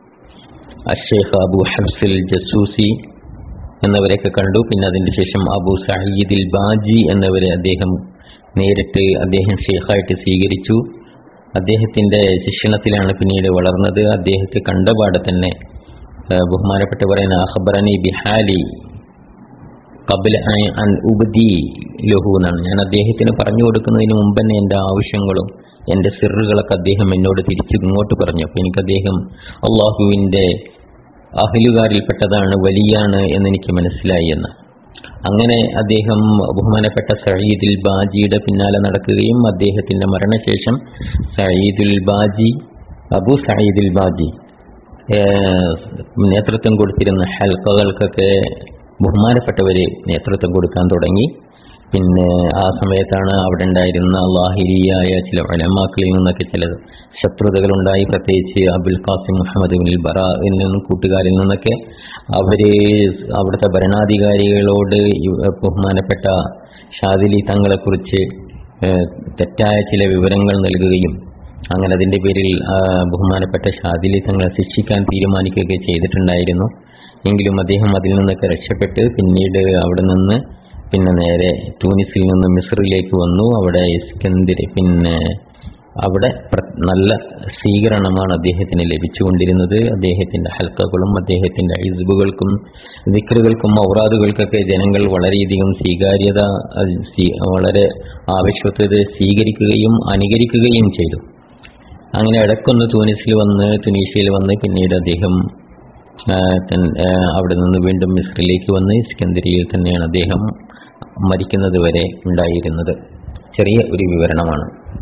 അഷേഖ് അബു ഹബ്സിൽ ജസൂസി എന്നിവരെയൊക്കെ കണ്ടു പിന്നെ അതിന്റെ ശേഷം അബു സഹീദിൽ ബാജി എന്നിവരെ അദ്ദേഹം നേരിട്ട് അദ്ദേഹം ഷെയ്ഖായിട്ട് സ്വീകരിച്ചു അദ്ദേഹത്തിന്റെ ശിക്ഷണത്തിലാണ് പിന്നീട് വളർന്നത് അദ്ദേഹത്തെ കണ്ടപാടെ തന്നെ ആ, ബഹുമാനപ്പെട്ട പറയുന്ന അഖബറനി ബിഹാലി കബിൽ അൻ ഉബദി ലഹു എന്നാണ് ഞാൻ അദ്ദേഹത്തിന് പറഞ്ഞു കൊടുക്കുന്നതിന് മുമ്പ് തന്നെ എൻ്റെ ആവശ്യങ്ങളും എൻ്റെ സിറുകളൊക്കെ അദ്ദേഹം എന്നോട് തിരിച്ച് ഇങ്ങോട്ട് പറഞ്ഞു അപ്പോൾ എനിക്ക് അദ്ദേഹം അള്ളാഹുവിൻ്റെ അഹിലുകാരിൽപ്പെട്ടതാണ് വലിയാണ് എന്നെനിക്ക് മനസ്സിലായി എന്ന് അങ്ങനെ അദ്ദേഹം ബഹുമാനപ്പെട്ട സയ്യിദുൽ ബാജിയുടെ പിന്നാലെ നടക്കുകയും അദ്ദേഹത്തിന്റെ മരണശേഷം സയ്യിദുൽ ബാജി അബു സയ്യിദുൽ ബാജി ഏഹ്, നേതൃത്വം കൊടുത്തിരുന്ന ഹൽക്കകൾക്കൊക്കെ ബഹുമാനപ്പെട്ടവര് നേതൃത്വം കൊടുക്കാൻ തുടങ്ങി പിന്നെ ആ സമയത്താണ് അവിടെ ഉണ്ടായിരുന്ന ലാഹിരിയായ ചില ഉലമാക്കളിൽ നിന്നൊക്കെ ചില ശത്രുതകളുണ്ടായി പ്രത്യേകിച്ച് Abul Qasim Muhammad bin Bara നിന്നും കൂട്ടുകാരിൽ നിന്നൊക്കെ അവര് അവിടുത്തെ ഭരണാധികാരികളോട് ഈ- ബഹുമാനപ്പെട്ട ഷാദിലി തങ്ങളെക്കുറിച്ച് ഏഹ്, തെറ്റായ ചില വിവരങ്ങൾ നൽകുകയും അങ്ങനെ അതിന്റെ പേരിൽ ആ, ബഹുമാനപ്പെട്ട ഷാദിലി തങ്ങളെ ശിക്ഷിക്കാൻ തീരുമാനിക്കുകയൊക്കെ ചെയ്തിട്ടുണ്ടായിരുന്നു എങ്കിലും അദ്ദേഹം അതിൽ നിന്നൊക്കെ രക്ഷപ്പെട്ട് പിന്നീട് അവിടെ നിന്ന് പിന്നെ നേരെ ടൂനിസിൽ നിന്ന് മിസ്രിലേക്ക് വന്നു അവിടെ ഇസ്കന്ദർ പിന്നെ അവിടെ പ്ര- നല്ല സ്വീകരണമാണ് അദ്ദേഹത്തിന് ലഭിച്ചുകൊണ്ടിരുന്നത് അദ്ദേഹത്തിന്റെ ഹൽക്കകളും അദ്ദേഹത്തിന്റെ ഐസുബുകൾക്കും ദിക്റുകൾക്കും ഔറാദുകൾക്കൊക്കെ ജനങ്ങൾ വളരെയധികം സ്വീകാര്യത അത് സ്വീ- വളരെ ആവശ്യത്തോടെ സ്വീകരിക്കുകയും അനുകരിക്കുകയും ചെയ്തു അങ്ങനെ ഇടയ്ക്കൊന്ന് തൂനിസിൽ വന്ന് തുനീഷ്യയിൽ വന്ന് പിന്നീട് അദ്ദേഹം ആ, തൻ- ആ, അവിടെ നിന്ന് വീണ്ടും മിസ്രിലേക്ക് വന്ന് ഇസ്കന്ദരിയിൽ തന്നെയാണ് അദ്ദേഹം മരിക്കുന്നത് വരെ ഉണ്ടായിരുന്നത് ചെറിയ ഒരു വിവരണമാണ്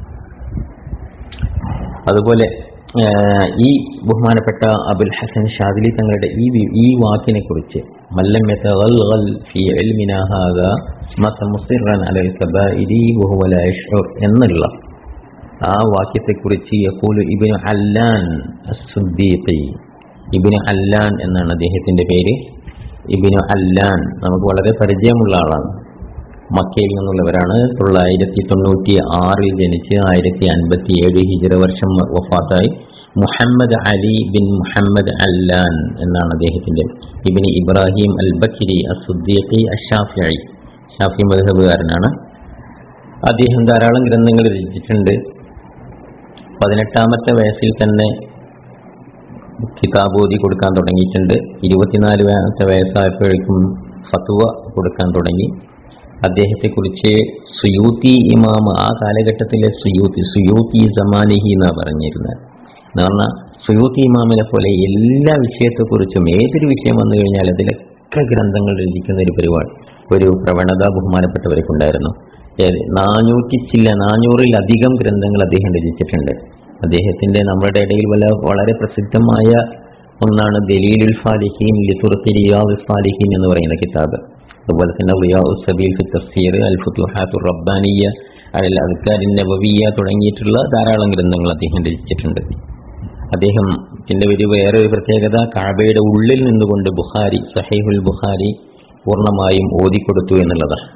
അതുപോലെ ആ, ഈ ബഹുമാനപ്പെട്ട അബുൽ ഹസൻ ഷാദിലി തങ്ങളുടെ ഈ വി- ഈ വാക്കിനെ കുറിച്ച് മല്ലം യതഗൽഗൽ ഫീ ഇൽമിനാ ഹാദാ മത മുസിറൻ അലൽ കബായിരി വഹുവ ലാ യശ്ഉർ എന്നുള്ള ആ വാക്യത്തെക്കുറിച്ച് യഖൂലു ഇബ്നു അല്ലാൻ അസ്സുദ്ദീഖി ഇബ്നു അല്ലാൻ എന്നാണ് അദ്ദേഹത്തിന്റെ പേര് ഇബ്നു അല്ലാൻ നമുക്ക് വളരെ പരിചയമുള്ള ആളാണ് മക്കയിൽ നിന്നുള്ളവരാണ് തൊള്ളായിരത്തി തൊണ്ണൂറ്റി ആറിൽ ജനിച്ച് ആയിരത്തി അൻപത്തി ഏഴ് ഹിജറ വർഷം വഫാത്തായി Muhammad Ali bin Muhammad Allan എന്നാണ് അദ്ദേഹത്തിന്റെ ഇബിന് ഇബ്രാഹിം അൽ ബക്കിരി അസുദ്ദീഖി അഷാഫി ഷാഫി മധബുകാരനാണ് അദ്ദേഹം ധാരാളം ഗ്രന്ഥങ്ങൾ രചിച്ചിട്ടുണ്ട് പതിനെട്ടാമത്തെ വയസ്സിൽ തന്നെ കിതാബോധി കൊടുക്കാൻ തുടങ്ങിയിട്ടുണ്ട് ഇരുപത്തിനാലാമത്തെ വയസ്സായപ്പോഴേക്കും ഫത്തുവ കൊടുക്കാൻ തുടങ്ങി അദ്ദേഹത്തെക്കുറിച്ച് സുയൂത്തി ഇമാമ ആ കാലഘട്ടത്തിലെ സുയൂത്തി സുയൂത്തി സമാനിഹി എന്നാ പറഞ്ഞിരുന്നത് എന്ന് പറഞ്ഞാൽ സുയൂത്തി ഇമാമിനെ പോലെ എല്ലാ വിഷയത്തെക്കുറിച്ചും ഏതൊരു വിഷയം വന്നു കഴിഞ്ഞാൽ അതിലൊക്കെ ഗ്രന്ഥങ്ങൾ രചിക്കുന്ന ഒരു പരിപാടി ഒരു പ്രവണത ബഹുമാനപ്പെട്ടവർക്കുണ്ടായിരുന്നു ഏത് നാനൂറ്റി ചില്ല നാനൂറിലധികം ഗ്രന്ഥങ്ങൾ അദ്ദേഹം രചിച്ചിട്ടുണ്ട് അദ്ദേഹത്തിന്റെ നമ്മുടെ ഇടയിൽ വല്ല വളരെ പ്രസിദ്ധമായ ഒന്നാണ് ദലീലുൽ ഫാലിഹീൻ ലിതുർഖി റിയാദുൽ ഫാലിഹീൻ എന്ന് പറയുന്ന കിതാബ് അതുപോലെ തന്നെ റിയാഉ സബീൽ ഫി തഫ്സീർ അൽ ഫുതുഹാത്തുർ റബ്ബാനിയ അൽ അദ്കാരിൻ നബവിയ തുടങ്ങിയിട്ടുള്ള ധാരാളം ഗ്രന്ഥങ്ങൾ അദ്ദേഹം രചിച്ചിട്ടുണ്ട് അദ്ദേഹം പിന്നെ ഒരു വേറെ ഒരു പ്രത്യേകത കാബയുടെ ഉള്ളിൽ നിന്നുകൊണ്ട് ബുഖാരി സഹീഹുൽ ബുഖാരി പൂർണ്ണമായും ഓതിക്കൊടുത്തു എന്നുള്ളതാണ്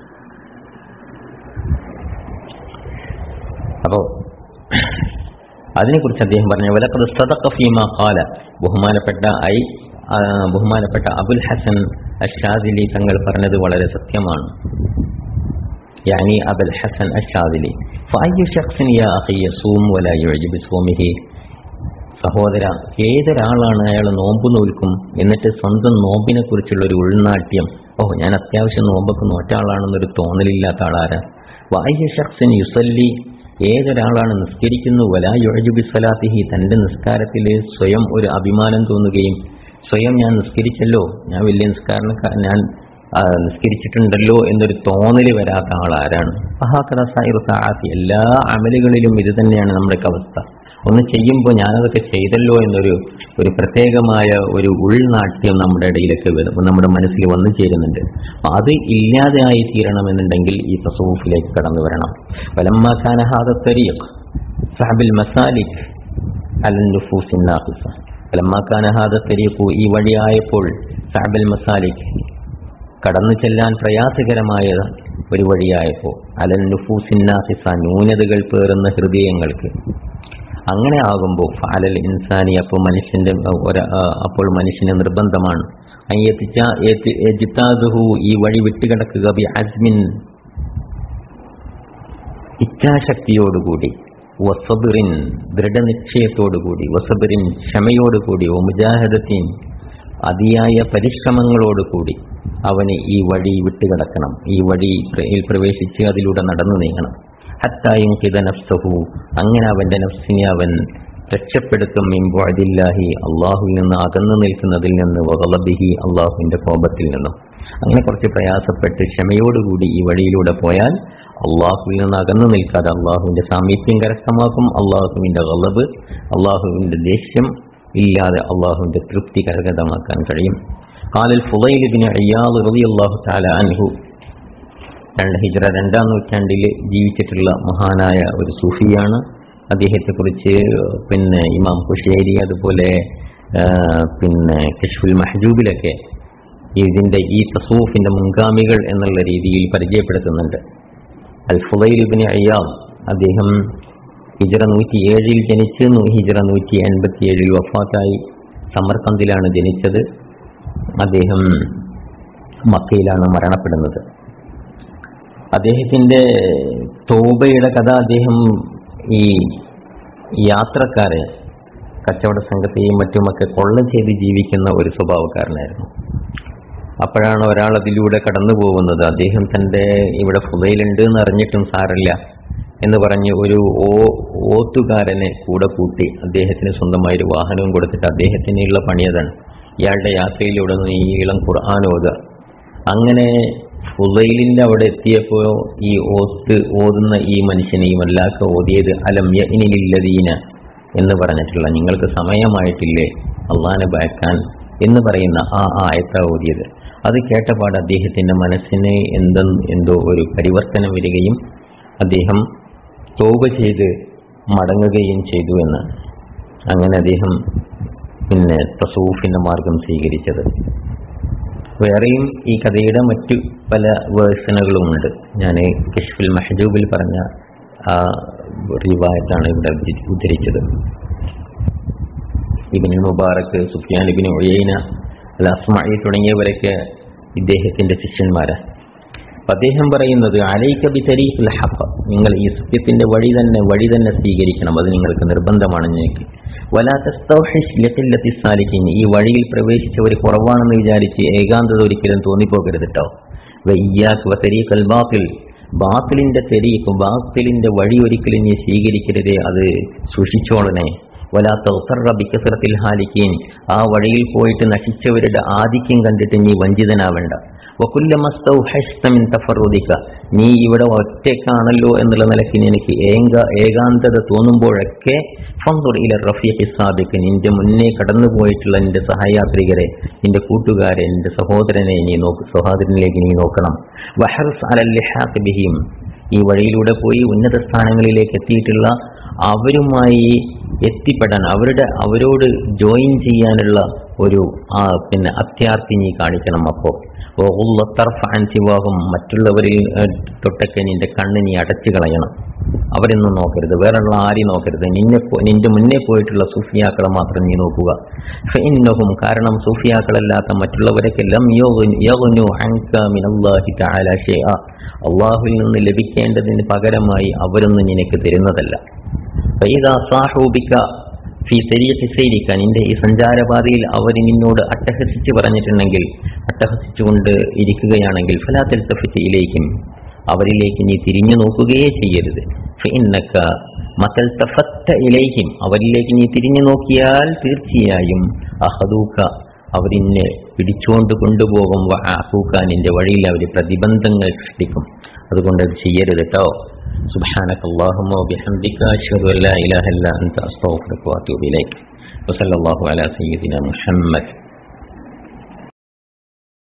അപ്പോ അതിനെക്കുറിച്ച് അദ്ദേഹം പറഞ്ഞു വലക്കത് സദഖ ഫീമ ഖാല ബഹുമാനപ്പെട്ട ഐ ആ, ബഹുമാനപ്പെട്ട അബുൽ ഹസൻ അഷാദിലി തങ്ങൾ പറഞ്ഞത് വളരെ സത്യമാണ് യാനി അബുൽ ഹസൻ അഷാദിലി ഫഅയ്യു ശഖ്സിൻ യാ അഖി യസൂം വലാ യുഅ്ജിബു ബിസ്വമിഹി സഹോദര ഏതൊരാളാണ് അയാൾ നോമ്പ് നോൽക്കും എന്നിട്ട് സ്വന്തം നോമ്പിനെ കുറിച്ചുള്ള ഒരു ഉൾനാട്യം ഓ ഞാൻ അത്യാവശ്യം നോമ്പൊക്കെ നോറ്റ ആളാണെന്നൊരു തോന്നലില്ലാത്ത ആളാരാ വാഹ്യ ഷഖ്സിൻ യുസല്ലി ഏതൊരാളാണ് നിസ്കരിക്കുന്നു വലാ യുഅ്ജിബു ബിസ്വലാത്തിഹി തന്റെ നിസ്കാരത്തിൽ സ്വയം ഒരു അഭിമാനം തോന്നുകയും സ്വയം ഞാൻ നിസ്കരിച്ചല്ലോ ഞാൻ വലിയ നിസ്കാരണക്കാരൻ ഞാൻ ആ, നിസ്കരിച്ചിട്ടുണ്ടല്ലോ എന്നൊരു തോന്നല് വരാത്ത ആളാരാണ് മഹാകഥ സായിർ സാഹത്തി എല്ലാ അമലുകളിലും ഇത് തന്നെയാണ് നമ്മുടെയൊക്കെ അവസ്ഥ ഒന്ന് ചെയ്യുമ്പോൾ ഞാനതൊക്കെ ചെയ്തല്ലോ എന്നൊരു ഒരു പ്രത്യേകമായ ഒരു ഉൾനാട്യം നമ്മുടെ ഇടയിലൊക്കെ വരും നമ്മുടെ മനസ്സിൽ വന്നു ചേരുന്നുണ്ട് അപ്പൊ അത് ഇല്ലാതെയായി തീരണമെന്നുണ്ടെങ്കിൽ ഈ തസവൂഫിലേക്ക് കടന്നു വരണം വലമ്മാക്കാനഹാദത്തരിയക് സാബിൽ മസാലിക് അലൻഫൂസിൻ നാഫിസ വലമ്മാക്കാനഹാദത്തരിയക്കു ഈ വഴിയായപ്പോൾ സാബിൽ മസാലിക് കടന്നു ചെല്ലാൻ പ്രയാസകരമായ ഒരു വഴിയായപ്പോൾ അലൻ നുഫൂസിൻ നാഫിസ ന്യൂനതകൾ പേറുന്ന ഹൃദയങ്ങൾക്ക് അങ്ങനെ ആകുമ്പോൾ ഫാലൽ ഇൻസാനി അപ്പോൾ മനുഷ്യന്റെ ഒരു അപ്പോൾ മനുഷ്യന് നിർബന്ധമാണ് അയ്യത്തിച്ചാഹു ഈ വഴി വിട്ടുകിടക്കുക ബി അസ്മിൻ ഇച്ഛാശക്തിയോടുകൂടി വസബിറിൻ ദൃഢനിശ്ചയത്തോടുകൂടി വസബിറിൻ ക്ഷമയോടുകൂടി ഓ മുജാഹദത്തിൻ അതിയായ പരിശ്രമങ്ങളോടുകൂടി അവന് ഈ വഴി വിട്ടുകിടക്കണം ഈ വഴി പ്ര- പ്രവേശിച്ച് അതിലൂടെ നടന്നു നീങ്ങണം ഹത്തായും നഫ്സഹു അങ്ങനെ അവന്റെ നഫ്സിനെ അവൻ രക്ഷപ്പെടുത്തും മിംബുഅദില്ലാഹി അള്ളാഹുവിൽ നിന്ന് അകന്നു നിൽക്കുന്നതിൽ നിന്ന് വകളബിഹി അള്ളാഹുവിന്റെ കോപത്തിൽ നിന്നും അങ്ങനെ കുറച്ച് പ്രയാസപ്പെട്ട് ക്ഷമയോടുകൂടി ഈ വഴിയിലൂടെ പോയാൽ അള്ളാഹുവിൽ നിന്ന് അകന്നു നിൽക്കാതെ അള്ളാഹുവിന്റെ സാമീപ്യം കരസ്ഥമാക്കും അള്ളാഹുവിന്റെ കളബ് അള്ളാഹുവിന്റെ ദേഷ്യം ഇല്ലാതെ അള്ളാഹുവിന്റെ തൃപ്തി കരഗതമാക്കാൻ കഴിയും കാലിൽ ഫുലൈലിബിന് അയ്യാൾ റബി അള്ളാഹു താല അൻഹു രണ്ട് ഹിജ്റ രണ്ടാം നൂറ്റാണ്ടിൽ ജീവിച്ചിട്ടുള്ള മഹാനായ ഒരു സൂഫിയാണ് അദ്ദേഹത്തെക്കുറിച്ച് പിന്നെ ഇമാം കുഷേരി അതുപോലെ ആ, പിന്നെ കശ്ഫുൽ മഹജൂബിലൊക്കെ ഇതിന്റെ ഈ തസൂഫിന്റെ മുൻഗാമികൾ എന്നുള്ള രീതിയിൽ പരിചയപ്പെടുത്തുന്നുണ്ട് അൽ ഫുലൈലിബിന് അയ്യാം അദ്ദേഹം ഹിജറ നൂറ്റി ഏഴിൽ ജനിച്ച് നൂ- ഹിജറ നൂറ്റി എൺപത്തി ഏഴിൽ വഫാത്തായി സമർക്കന്തിലാണ് ജനിച്ചത് അദ്ദേഹം മക്കയിലാണ് മരണപ്പെടുന്നത് അദ്ദേഹത്തിന്റെ തോബയുടെ കഥ അദ്ദേഹം ഈ യാത്രക്കാരെ കച്ചവട സംഘത്തെയും മറ്റുമൊക്കെ കൊള്ള ചെയ്ത് ജീവിക്കുന്ന ഒരു സ്വഭാവക്കാരനായിരുന്നു അപ്പോഴാണ് ഒരാൾ അതിലൂടെ കടന്നു പോകുന്നത് അദ്ദേഹം തന്റെ ഇവിടെ ഫുതയിലുണ്ട് എന്ന് അറിഞ്ഞിട്ടും സാരല്ല എന്ന് പറഞ്ഞ് ഒരു ഓ ഓത്തുകാരനെ കൂടെ കൂട്ടി അദ്ദേഹത്തിന് സ്വന്തമായി ഒരു വാഹനവും കൊടുത്തിട്ട് അദ്ദേഹത്തിനുള്ള പണിയതാണ് ഇയാളുടെ യാത്രയിലൂടെ നീളം ഖുർആൻ ഓതുക അങ്ങനെ ഫുലൈലിന്റെ അവിടെ എത്തിയപ്പോൾ ഈ ഓത്ത് ഓതുന്ന ഈ മനുഷ്യനെ ഈ മല്ലാക്ക ഓതിയത് അലം യഇനിലില്ലദീന എന്ന് പറഞ്ഞിട്ടുള്ള നിങ്ങൾക്ക് സമയമായിട്ടില്ലേ അള്ളാനെ ഭയക്കാൻ എന്ന് പറയുന്ന ആ ആയത്ത ഓതിയത് അത് കേട്ടപാട് അദ്ദേഹത്തിന്റെ മനസ്സിന് എന്തെ എന്തോ ഒരു പരിവർത്തനം വരികയും അദ്ദേഹം തോപ ചെയ്ത് മടങ്ങുകയും ചെയ്തു എന്ന് അങ്ങനെ അദ്ദേഹം പിന്നെ തസൂഫിന്റെ മാർഗം സ്വീകരിച്ചത് വേറെയും ഈ കഥയുടെ മറ്റു പല വേർഷനുകളുമുണ്ട് ഞാൻ കശ്ഫിൽ മെഹജൂബിൽ പറഞ്ഞ ആ റിവായത്താണ് ഇവിടെ ഉദ്ധരി- ഉദ്ധരിച്ചത് ഇബിൻ മുബാറക്ക് സുഫിയാൻ ഇബിൻ ഒയ്യന അൽ അസ്മായി തുടങ്ങിയവരൊക്കെ ഇദ്ദേഹത്തിന്റെ ശിഷ്യന്മാരാണ് അപ്പൊ അദ്ദേഹം പറയുന്നത് അലൈക്ക ബി തരീഖിൽ ഹഖ് നിങ്ങൾ ഈ സത്യത്തിന്റെ വഴി തന്നെ വഴി തന്നെ സ്വീകരിക്കണം അത് നിങ്ങൾക്ക് നിർബന്ധമാണ് നിങ്ങൾക്ക് വലാ തസ്തൗഹിഷ് ലഖില്ലത്തി സാലിഹിൻ ഈ വഴിയിൽ പ്രവേശിച്ചവർ കുറവാണെന്ന് വിചാരിച്ച് ഏകാന്തത ഒരിക്കലും തോന്നിപ്പോകരുത് കേട്ടോ വയ്യാക്ക് വ തരീഖൽ ബാത്തിൽ ബാത്തിലിന്റെ തെരീഖ് ബാത്തിലിന്റെ വഴി ഒരിക്കലും നീ സ്വീകരിക്കരുതേ അത് സൂക്ഷിച്ചോളനെ വലാത്ത ബിക്കസറത്തിൽ ഹാലിക്കീൻ ആ വഴിയിൽ പോയിട്ട് നശിച്ചവരുടെ ആധിക്യം കണ്ടിട്ട് നീ വഞ്ചിതനാവേണ്ട വക്കുല്ലമസ്തൗഹസ്തമിൻ തഫറുദിക്ക നീ ഇവിടെ ഒറ്റക്കാണല്ലോ എന്നുള്ള നിലയ്ക്ക് നിനക്ക് ഏക ഏകാന്തത തോന്നുമ്പോഴൊക്കെ ഫന്തുർ ഇല റഫീഖി സാദിഖ് നിന്റെ മുന്നേ കടന്നുപോയിട്ടുള്ള നിന്റെ സഹയാത്രികരെ നിന്റെ കൂട്ടുകാരെ നിന്റെ സഹോദരനെ നീ നോക്ക് സഹോദരനിലേക്ക് നീ നോക്കണം വഹർസ് അലല്ലിഹാഖ് ബിഹിം ഈ വഴിയിലൂടെ പോയി ഉന്നത സ്ഥാനങ്ങളിലേക്ക് എത്തിയിട്ടുള്ള അവരുമായി എത്തിപ്പെടാൻ അവരുടെ അവരോട് ജോയിൻ ചെയ്യാനുള്ള ഒരു ആ പിന്നെ അത്യാർത്ഥി നീ കാണിക്കണം അപ്പോൾ അൻസിവാഹും മറ്റുള്ളവരിൽ ഏഹ്, തൊട്ടൊക്കെ നിന്റെ കണ്ണ് നീ അടച്ചു കളയണം അവരൊന്നും നോക്കരുത് വേറെയുള്ള ആരെയും നോക്കരുത് നിന്നെ പോ- നിന്റെ മുന്നേ പോയിട്ടുള്ള സൂഫിയാക്കളെ മാത്രം നീ നോക്കുക ഫഇന്നഹും കാരണം സൂഫിയാക്കളല്ലാത്ത മറ്റുള്ളവരൊക്കെല്ലാം യഗ്നു അൻക മിനല്ലാഹി തആല ഷൈഅ അള്ളാഹുവിൽ നിന്ന് ലഭിക്കേണ്ടതിന് പകരമായി അവരൊന്നും നിനക്ക് തരുന്നതല്ല ഫൈദാ സാഹൂബിക ഫി തരീഖി സൈരിക നിന്റെ ഈ സഞ്ചാരപാതയിൽ അവർ നിന്നോട് അട്ടഹസിച്ച് പറഞ്ഞിട്ടുണ്ടെങ്കിൽ അട്ടഹസിച്ചുകൊണ്ട് ഇരിക്കുകയാണെങ്കിൽ ഫലാത്തിൽ തഫിയിലേക്കും അവരിലേക്ക് നീ തിരിഞ്ഞു നോക്കുകയേ ചെയ്യരുത് ഫഇന്നക മതൽ തഫത്ത ഇലൈഹിം അവരിലേക്ക് നീ തിരിഞ്ഞു നോക്കിയാൽ തീർച്ചയായും അഹദൂക്ക അവരിന്നെ പിടിച്ചുകൊണ്ട് കൊണ്ടുപോകും വഅഫൂക നിന്റെ വഴിയിൽ അവർ പ്രതിബന്ധങ്ങൾ സൃഷ്ടിക്കും അതുകൊണ്ട് അത് ചെയ്യരുത് കേട്ടോ سبحانك اللهم وبحمدك أشهد أن لا إله إلا أنت أستغفرك وأتوب إليك وصلى الله على سيدنا محمد